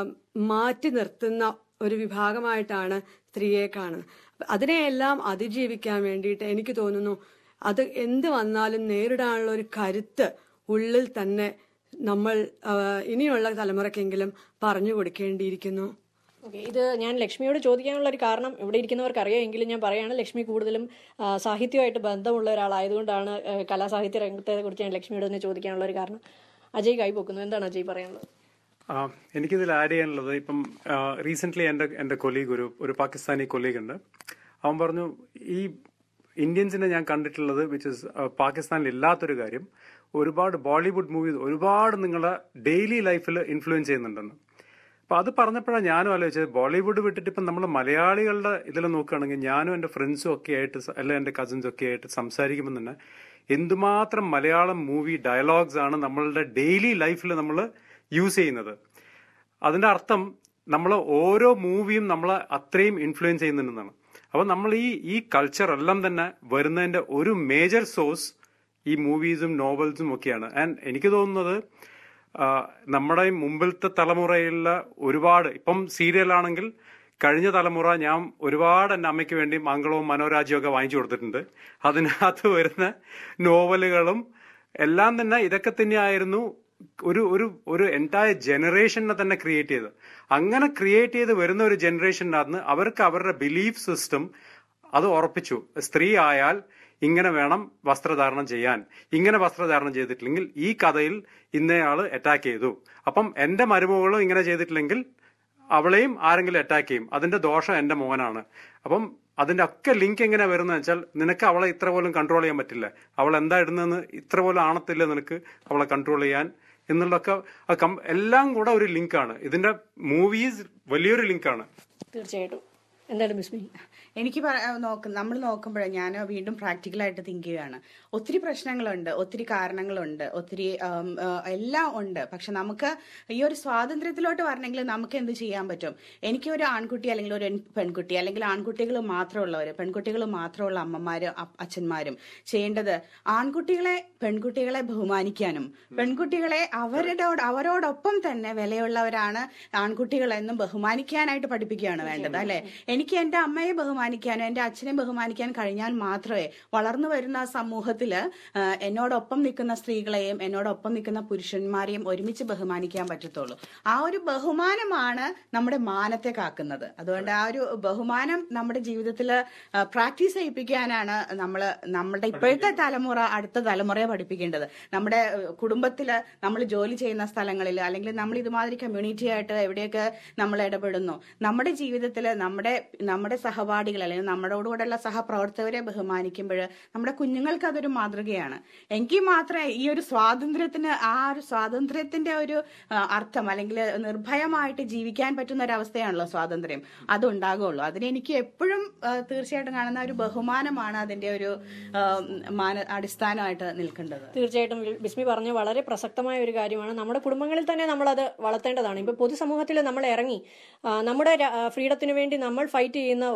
മാറ്റി നിർത്തുന്ന ഒരു വിഭാഗമായിട്ടാണ് സ്ത്രീയെ കാണുന്നത് അതിനെയെല്ലാം അതിജീവിക്കാൻ വേണ്ടിയിട്ട് എനിക്ക് തോന്നുന്നു അത് എന്ത് വന്നാലും നേരിടാനുള്ള ഒരു കരുത്ത് ഉള്ളിൽ തന്നെ നമ്മൾ ആ, ഇനിയുള്ള തലമുറയ്ക്കെങ്കിലും പറഞ്ഞു കൊടുക്കേണ്ടിയിരിക്കുന്നു ഓക്കെ ഇത് ഞാൻ ലക്ഷ്മിയോട് ചോദിക്കാനുള്ള ഒരു കാരണം ഇവിടെ ഇരിക്കുന്നവർക്ക് അറിയാമെങ്കിലും ഞാൻ പറയാണ് ലക്ഷ്മി കൂടുതലും ആ, സാഹിത്യമായിട്ട് ബന്ധമുള്ള ഒരാളായതുകൊണ്ടാണ് ആ, കലാസാഹിത്യ രംഗത്തെ കുറിച്ച് ഞാൻ ലക്ഷ്മിയോട് തന്നെ ചോദിക്കാനുള്ള ഒരു കാരണം അജയ് കൈപോക്കുന്നു എന്താണ് അജയ് പറയാനുള്ളത് ആ, എനിക്കിതിൽ ആഡ് ചെയ്യാനുള്ളത് ഇപ്പം റീസെന്റ് എൻ്റെ എൻ്റെ കൊലീഗ് ഒരു ഒരു പാകിസ്ഥാനി കൊലീഗ് ഉണ്ട് അവൻ പറഞ്ഞു ഈ ഇന്ത്യൻസിനെ ഞാൻ കണ്ടിട്ടുള്ളത് വിച്ച് ഇസ് പാകിസ്ഥാനിൽ ഇല്ലാത്തൊരു കാര്യം ഒരുപാട് ബോളിവുഡ് മൂവീസ് ഒരുപാട് നിങ്ങളുടെ ഡെയിലി ലൈഫിൽ ഇൻഫ്ലുവൻസ് ചെയ്യുന്നുണ്ടെന്ന് അപ്പൊ അത് പറഞ്ഞപ്പോഴാണ് ഞാനും ആലോചിച്ചത് ബോളിവുഡ് വിട്ടിട്ട് ഇപ്പം നമ്മൾ മലയാളികളുടെ ഇതിൽ നോക്കുകയാണെങ്കിൽ ഞാനും എൻ്റെ ഫ്രണ്ട്സും ഒക്കെ ആയിട്ട് സ- അല്ല എൻ്റെ കസിൻസും ഒക്കെ ആയിട്ട് സംസാരിക്കുമ്പോൾ തന്നെ എന്തുമാത്രം മലയാളം മൂവി ഡയലോഗ്സ് ആണ് നമ്മളുടെ ഡെയിലി ലൈഫിൽ നമ്മൾ യൂസ് ചെയ്യുന്നത് അതിന്റെ അർത്ഥം നമ്മൾ ഓരോ മൂവിയും നമ്മളെ അത്രയും ഇൻഫ്ലുവൻസ് ചെയ്യുന്നുണ്ടെന്നാണ് അപ്പൊ നമ്മൾ ഈ ഈ കൾച്ചർ എല്ലാം തന്നെ വരുന്നതിന്റെ ഒരു മേജർ സോഴ്സ് ഈ മൂവീസും നോവൽസും ഒക്കെയാണ് ആൻഡ് എനിക്ക് തോന്നുന്നത് ആ, നമ്മുടെ ഈ മുമ്പിലത്തെ തലമുറയിലുള്ള ഒരുപാട് ഇപ്പം സീരിയലാണെങ്കിൽ കഴിഞ്ഞ തലമുറ ഞാൻ ഒരുപാട് എൻ്റെ അമ്മയ്ക്ക് വേണ്ടി മംഗളവും മനോരാജ്യവും ഒക്കെ വാങ്ങിച്ചു കൊടുത്തിട്ടുണ്ട് അതിനകത്ത് വരുന്ന നോവലുകളും എല്ലാം തന്നെ ഇതൊക്കെ തന്നെയായിരുന്നു ഒരു ഒരു ഒരു എൻറ്റയർ ജനറേഷനെ തന്നെ ക്രിയേറ്റ് ചെയ്ത് അങ്ങനെ ക്രിയേറ്റ് ചെയ്ത് വരുന്ന ഒരു ജനറേഷനകത്ത് അവർക്ക് അവരുടെ ബിലീഫ് സിസ്റ്റം അത് ഉറപ്പിച്ചു സ്ത്രീ ആയാൽ ഇങ്ങനെ വേണം വസ്ത്രധാരണം ചെയ്യാൻ ഇങ്ങനെ വസ്ത്രധാരണം ചെയ്തിട്ടില്ലെങ്കിൽ ഈ കഥയിൽ ഇന്നയാള് അറ്റാക്ക് ചെയ്തു അപ്പം എന്റെ മരുമകളും ഇങ്ങനെ ചെയ്തിട്ടില്ലെങ്കിൽ അവളെയും ആരെങ്കിലും അറ്റാക്ക് ചെയ്യും അതിന്റെ ദോഷം എന്റെ മോനാണ് അപ്പം അതിന്റെ ഒക്കെ ലിങ്ക് എങ്ങനെ വരുന്നത് വെച്ചാൽ നിനക്ക് അവളെ ഇത്ര പോലും കൺട്രോൾ ചെയ്യാൻ പറ്റില്ല അവൾ എന്താ ഇടുന്നതെന്ന് ഇത്ര പോലും ആണത്തില്ല നിനക്ക് അവളെ കൺട്രോൾ ചെയ്യാൻ എന്നുള്ളതൊക്കെ ആ കം- എല്ലാം കൂടെ ഒരു ലിങ്കാണ് ഇതിന്റെ മൂവീസ് വലിയൊരു ലിങ്കാണ് തീർച്ചയായിട്ടും എന്താണ് ബിസ്മി എനിക്ക് നോക്കും നമ്മൾ നോക്കുമ്പോഴേ ഞാൻ വീണ്ടും പ്രാക്ടിക്കലായിട്ട് തിങ്ക് ചെയ്യുകയാണ് ഒത്തിരി പ്രശ്നങ്ങളുണ്ട് ഒത്തിരി കാരണങ്ങളുണ്ട് ഒത്തിരി ഉം, ആ, എല്ലാം ഉണ്ട് പക്ഷെ നമുക്ക് ഈ ഒരു സ്വാതന്ത്ര്യത്തിലോട്ട് വരണമെങ്കിൽ നമുക്ക് എന്ത് ചെയ്യാൻ പറ്റും എനിക്ക് ഒരു ആൺകുട്ടി അല്ലെങ്കിൽ ഒരു പെൺകുട്ടി അല്ലെങ്കിൽ ആൺകുട്ടികൾ മാത്രമുള്ളവർ പെൺകുട്ടികൾ മാത്രമുള്ള അമ്മമാരും അ- അച്ഛന്മാരും ചെയ്യേണ്ടത് ആൺകുട്ടികളെ പെൺകുട്ടികളെ ബഹുമാനിക്കാനും പെൺകുട്ടികളെ അവരോട് അവരോടൊപ്പം തന്നെ വിലയുള്ളവരാണ് ആൺകുട്ടികൾ എന്നും ബഹുമാനിക്കാനായിട്ട് പഠിപ്പിക്കുകയാണ് വേണ്ടത് അല്ലെ എനിക്ക് എന്റെ അമ്മയെ ബഹുമാനിക്കാനും എന്റെ അച്ഛനെ ബഹുമാനിക്കാൻ കഴിഞ്ഞാൽ മാത്രമേ വളർന്നു വരുന്ന സമൂഹത്തില് ആ, എന്നോടൊപ്പം നിൽക്കുന്ന സ്ത്രീകളെയും എന്നോടൊപ്പം നിൽക്കുന്ന പുരുഷന്മാരെയും ഒരുമിച്ച് ബഹുമാനിക്കാൻ പറ്റത്തുള്ളൂ ആ ഒരു ബഹുമാനമാണ് നമ്മുടെ മാനത്തെ കാക്കുന്നത് അതുകൊണ്ട് ആ ഒരു ബഹുമാനം നമ്മുടെ ജീവിതത്തിൽ പ്രാക്ടീസ് ചെയ്യിപ്പിക്കാനാണ് നമ്മൾ നമ്മുടെ ഇപ്പോഴത്തെ തലമുറ അടുത്ത തലമുറയെ പഠിപ്പിക്കേണ്ടത് നമ്മുടെ കുടുംബത്തിൽ നമ്മൾ ജോലി ചെയ്യുന്ന സ്ഥലങ്ങളിൽ അല്ലെങ്കിൽ നമ്മൾ ഇതുമാതിരി കമ്മ്യൂണിറ്റി ആയിട്ട് എവിടെയൊക്കെ നമ്മൾ ഇടപെടുന്നു നമ്മുടെ ജീവിതത്തിൽ നമ്മുടെ നമ്മുടെ സഹപാഠികൾ അല്ലെങ്കിൽ നമ്മളോടുകൂടെയുള്ള സഹപ്രവർത്തകരെ ബഹുമാനിക്കുമ്പോൾ നമ്മുടെ കുഞ്ഞുങ്ങൾക്ക് അതൊരു മാതൃകയാണ് എങ്കിൽ മാത്രമേ ഈ ഒരു സ്വാതന്ത്ര്യത്തിന് ആ ഒരു സ്വാതന്ത്ര്യത്തിന്റെ ഒരു ആ, അർത്ഥം അല്ലെങ്കിൽ നിർഭയമായിട്ട് ജീവിക്കാൻ പറ്റുന്ന ഒരു അവസ്ഥയാണല്ലോ സ്വാതന്ത്ര്യം അതുണ്ടാകുള്ളൂ അതിന് എനിക്ക് എപ്പോഴും ആ, തീർച്ചയായിട്ടും കാണുന്ന ഒരു ബഹുമാനമാണ് അതിന്റെ ഒരു ആ, മാന അടിസ്ഥാനമായിട്ട് നിൽക്കേണ്ടത് തീർച്ചയായിട്ടും ബിസ്മി പറഞ്ഞ വളരെ പ്രസക്തമായ ഒരു കാര്യമാണ് നമ്മുടെ കുടുംബങ്ങളിൽ തന്നെ നമ്മളത് വളർത്തേണ്ടതാണ് ഇപ്പൊ പൊതുസമൂഹത്തിൽ നമ്മൾ ഇറങ്ങി ആ, നമ്മുടെ രാ- ആ, ഫ്രീഡത്തിന് വേണ്ടി നമ്മൾ ഫൈറ്റ് ചെയ്യുന്ന ഒരു സ്ത്രീകൾ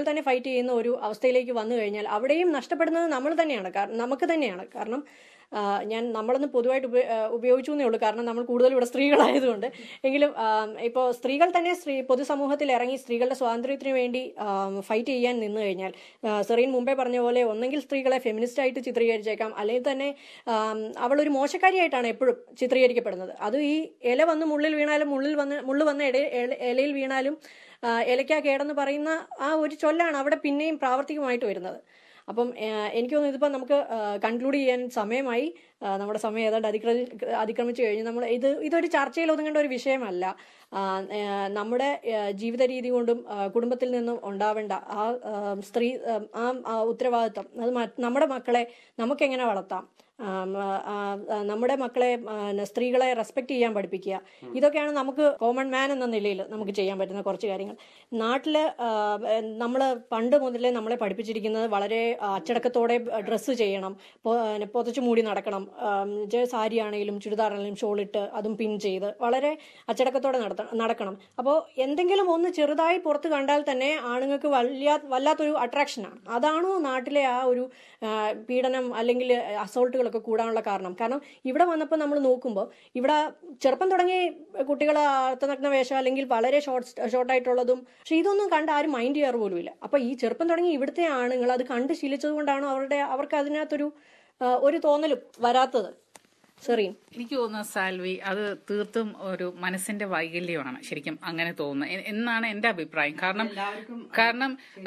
സ്ത്രീകൾ തന്നെ ഫൈറ്റ് ചെയ്യുന്ന ഒരു അവസ്ഥയിലേക്ക് വന്നു കഴിഞ്ഞാൽ അവിടെയും നഷ്ടപ്പെടുന്നത് നമ്മൾ തന്നെയാണ് കാരണം നമുക്ക് തന്നെയാണ് കാരണം ആ, ഞാൻ നമ്മളൊന്ന് പൊതുവായിട്ട് ഉപ- ആ, ഉപയോഗിച്ചു എന്നേ ഉള്ളൂ കാരണം നമ്മൾ കൂടുതലും ഇവിടെ സ്ത്രീകളായതുകൊണ്ട് എങ്കിലും ഇപ്പോൾ സ്ത്രീകൾ തന്നെ സ്ത്രീ പൊതുസമൂഹത്തിൽ ഇറങ്ങി സ്ത്രീകളുടെ സ്വാതന്ത്ര്യത്തിന് വേണ്ടി ഫൈറ്റ് ചെയ്യാൻ നിന്ന് കഴിഞ്ഞാൽ ആ, സെറീൻ മുമ്പേ പറഞ്ഞ പോലെ ഒന്നെങ്കിൽ സ്ത്രീകളെ ഫെമിനിസ്റ്റ് ആയിട്ട് ചിത്രീകരിച്ചേക്കാം അല്ലെങ്കിൽ തന്നെ ആം, അവളൊരു മോശക്കാരിയായിട്ടാണ് എപ്പോഴും ചിത്രീകരിക്കപ്പെടുന്നത് അത് ഈ ഇല വന്ന് മുള്ളിൽ വീണാലും മുള്ളിൽ വന്ന് മുള്ളു വന്ന് ഇട ഇല- ഇലയിൽ വീണാലും ആ, ഇലയ്ക്കാ കേടെന്ന് പറയുന്ന ആ ഒരു ചൊല്ലാണ് അവിടെ പിന്നെയും പ്രാവർത്തികമായിട്ട് വരുന്നത് അപ്പം ഏഹ്, എനിക്ക് തോന്നുന്നു ഇതിപ്പോൾ നമുക്ക് കൺക്ലൂഡ് ചെയ്യാൻ സമയമായി ആ, നമ്മുടെ സമയം ഏതാണ്ട് അതിക്രമി അതിക്രമിച്ചു കഴിഞ്ഞു നമ്മൾ ഇത് ഇതൊരു ചർച്ചയിൽ ഒതുങ്ങേണ്ട ഒരു വിഷയമല്ല ആ, ഏഹ്, നമ്മുടെ ഏഹ്, ജീവിത രീതി കൊണ്ടും ആ, കുടുംബത്തിൽ നിന്നും ഉണ്ടാവേണ്ട ആ ആ, സ്ത്രീ ആ, ആ ഉത്തരവാദിത്വം അത് മറ്റ് നമ്മുടെ മക്കളെ നമുക്കെങ്ങനെ വളർത്താം ആം, ആ, ആ, ആ, നമ്മുടെ മക്കളെ ആ, ന- സ്ത്രീകളെ റെസ്പെക്ട് ചെയ്യാൻ പഠിപ്പിക്കുക ഇതൊക്കെയാണ് നമുക്ക് കോമൺ മാൻ എന്ന നിലയിൽ നമുക്ക് ചെയ്യാൻ പറ്റുന്ന കുറച്ച് കാര്യങ്ങൾ നാട്ടിൽ നമ്മൾ പണ്ട് മുതലേ നമ്മളെ പഠിപ്പിച്ചിരിക്കുന്നത് വളരെ ആ, അച്ചടക്കത്തോടെ ഡ്രസ്സ് ചെയ്യണം പൊ- പിന്നെ പുതച്ചു മൂടി നടക്കണം ആം, ജെ- സാരി ആണെങ്കിലും ചുരിദാറാണെങ്കിലും ഷോളിട്ട് അതും പിൻ ചെയ്ത് വളരെ അച്ചടക്കത്തോടെ നടത്ത നടക്കണം അപ്പോൾ എന്തെങ്കിലും ഒന്ന് ചെറുതായി പുറത്ത് കണ്ടാൽ തന്നെ ആണുങ്ങൾക്ക് വലിയ വല്ലാത്തൊരു അട്രാക്ഷനാണ് അതാണോ നാട്ടിലെ ആ ഒരു ആ, പീഡനം അല്ലെങ്കിൽ അസോൾട്ടുകളൊക്കെ കൂടാനുള്ള കാരണം കാരണം ഇവിടെ വന്നപ്പോൾ നമ്മൾ നോക്കുമ്പോൾ ഇവിടെ ചെറുപ്പം തുടങ്ങി കുട്ടികൾ അർത്ഥനഗ്ന വേഷം അല്ലെങ്കിൽ വളരെ ഷോർട്ട് ഷോർട്ടായിട്ടുള്ളതും പക്ഷെ ഇതൊന്നും കണ്ട് ആരും മൈൻഡ് ചെയ്യാറ് പോലുമില്ല അപ്പൊ ഈ ചെറുപ്പം തുടങ്ങി ഇവിടുത്തെ ആണുങ്ങൾ അത് കണ്ട് ശീലിച്ചത് കൊണ്ടാണ് അവരുടെ അവർക്ക് അതിനകത്തൊരു ആ, ഒരു തോന്നലും വരാത്തത് സെറീൻ എനിക്ക് തോന്നുന്നു സാൽവി അത് തീർത്തും ഒരു മനസ്സിന്റെ വൈകല്യമാണ് ശരിക്കും അങ്ങനെ തോന്നുന്നത് എ- എന്നാണ് എന്റെ അഭിപ്രായം കാരണം കാരണം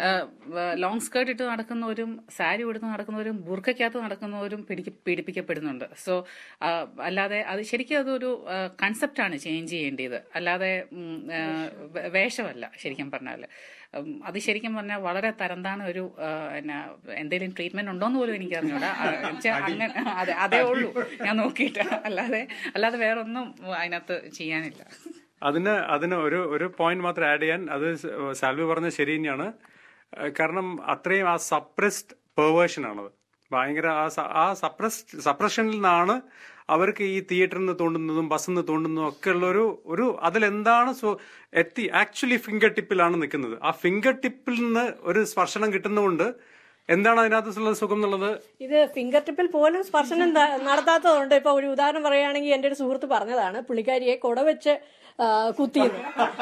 ലോങ് സ്കേർട്ട് ഇട്ട് നടക്കുന്നവരും സാരി ഉടുത്ത് നടക്കുന്നവരും ബുർക്കയ്ക്കകത്ത് നടക്കുന്നവരും പിടിക്ക് പീഡിപ്പിക്കപ്പെടുന്നുണ്ട് സോ അല്ലാതെ അത് ശരിക്കും അതൊരു കൺസെപ്റ്റാണ് ചേഞ്ച് ചെയ്യേണ്ടത് അല്ലാതെ ഉം, ആ, വേ- വേഷമല്ല ശരിക്കും പറഞ്ഞാല് ഉം, അത് ശരിക്കും പറഞ്ഞാൽ വളരെ തരംതാണ ഒരു ആ, എന്നാ എന്തെങ്കിലും ട്രീറ്റ്മെന്റ് ഉണ്ടോന്ന് പോലും എനിക്ക് അറിഞ്ഞൂടാ ആ, എന്നുവെച്ചാ അങ്ങനെ അതെ അതേ ഉള്ളൂ ഞാൻ നോക്കിയിട്ട് അല്ലാതെ അല്ലാതെ വേറെ ഒന്നും അതിനകത്ത് ചെയ്യാനില്ല അതിന് അതിന് ഒരു ഒരു പോയിന്റ് മാത്രം ആഡ് ചെയ്യാൻ അത് സാൽവി പറഞ്ഞ ശരി തന്നെയാണ് ഏഹ് കാരണം അത്രയും ആ സപ്രസ്ഡ് പെർവേഷൻ ആണത് ഭയങ്കര ആ സ- ആ സപ്രസ്ഡ് സപ്രഷനിൽ നിന്നാണ് അവർക്ക് ഈ തിയേറ്ററിൽ നിന്ന് തോണ്ടുന്നതും ബസ്സിൽ നിന്ന് തോണ്ടുന്നതും ഒക്കെ ഉള്ള ഒരു ഒരു അതിലെന്താണ് സ്വ- എത്തി ആക്ച്വലി ഫിംഗർ ടിപ്പിലാണ് നിൽക്കുന്നത് ആ ഫിംഗർ ടിപ്പിൽ നിന്ന് ഒരു സ്പർശനം കിട്ടുന്നതുകൊണ്ട് എന്താണ് അതിനകത്തുള്ള സുഖം എന്നുള്ളത് ഇത് ഫിംഗർ ടിപ്പിൽ പോലും സ്പർശനം ത- നടത്താത്തതുകൊണ്ട് ഇപ്പൊ ഒരു ഉദാഹരണം പറയുകയാണെങ്കിൽ എന്റെ ഒരു സുഹൃത്ത് പറഞ്ഞതാണ് പുള്ളിക്കാരിയെ കുട വെച്ച് ആ, കുത്തിയെന്ന്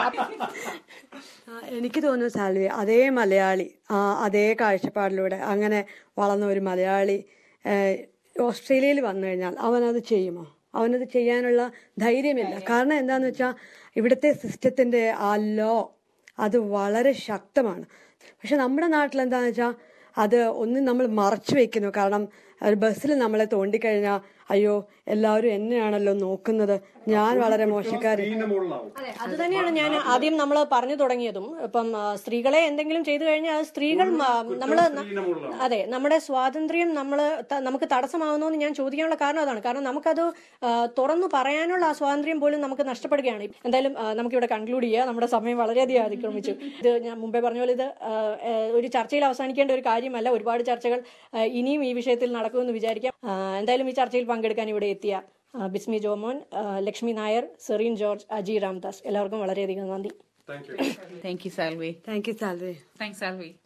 ആ, എനിക്ക് തോന്നുന്നു സാൽവി അതേ മലയാളി ആ, അതേ കാഴ്ചപ്പാടിലൂടെ അങ്ങനെ വളർന്ന ഒരു മലയാളി ഏഹ്, ഓസ്ട്രേലിയയിൽ വന്നു കഴിഞ്ഞാൽ അവനത് ചെയ്യുമോ അവനത് ചെയ്യാനുള്ള ധൈര്യമില്ല കാരണം എന്താന്ന് വെച്ചാൽ ഇവിടുത്തെ സിസ്റ്റത്തിന്റെ ആ ലോ അത് വളരെ ശക്തമാണ് പക്ഷെ നമ്മുടെ നാട്ടിൽ എന്താന്ന് വെച്ചാൽ അത് ഒന്നും നമ്മൾ മറച്ചു വെക്കുന്നു കാരണം ഒരു ബസ്സിൽ നമ്മളെ തോണ്ടിക്കഴിഞ്ഞാൽ അയ്യോ എല്ലാവരും എന്നെയാണല്ലോ നോക്കുന്നത് ഞാൻ വളരെ മോശക്കാരൻ അതെ അത് തന്നെയാണ് ഞാൻ ആദ്യം നമ്മൾ പറഞ്ഞു തുടങ്ങിയതും ഇപ്പം ആ, സ്ത്രീകളെ എന്തെങ്കിലും ചെയ്തു കഴിഞ്ഞാൽ അത് സ്ത്രീകൾ നമ്മൾ അതെ നമ്മുടെ സ്വാതന്ത്ര്യം നമ്മൾ നമുക്ക് തടസ്സമാവുന്നു എന്ന് ഞാൻ ചോദിക്കാനുള്ള കാരണം അതാണ് കാരണം നമുക്കത് ആ, തുറന്നു പറയാനുള്ള ആ സ്വാതന്ത്ര്യം പോലും നമുക്ക് നഷ്ടപ്പെടുകയാണ് എന്തായാലും ആ, നമുക്കിവിടെ കൺക്ലൂഡ് ചെയ്യാം നമ്മുടെ സമയം വളരെയധികം അതിക്രമിച്ചു ഇത് ഞാൻ മുമ്പേ പറഞ്ഞ പോലെ ഇത് ആ, ആ, ഒരു ചർച്ചയിൽ അവസാനിക്കേണ്ട ഒരു കാര്യമല്ല ഒരുപാട് ചർച്ചകൾ ആ, ഇനിയും ഈ വിഷയത്തിൽ നടക്കുമെന്ന് വിചാരിക്കാം ആ, എന്തായാലും ഈ ചർച്ചയിൽ പങ്കെടുക്കാൻ ഇവിടെ എത്തിയ ആ, ബിസ്മി ജോമോൻ ആ, ലക്ഷ്മി നായർ സെറീൻ ജോർജ് അജി രാംദാസ് എല്ലാവർക്കും വളരെയധികം നന്ദി thank you Salvi thank you Salvi thanks Salvi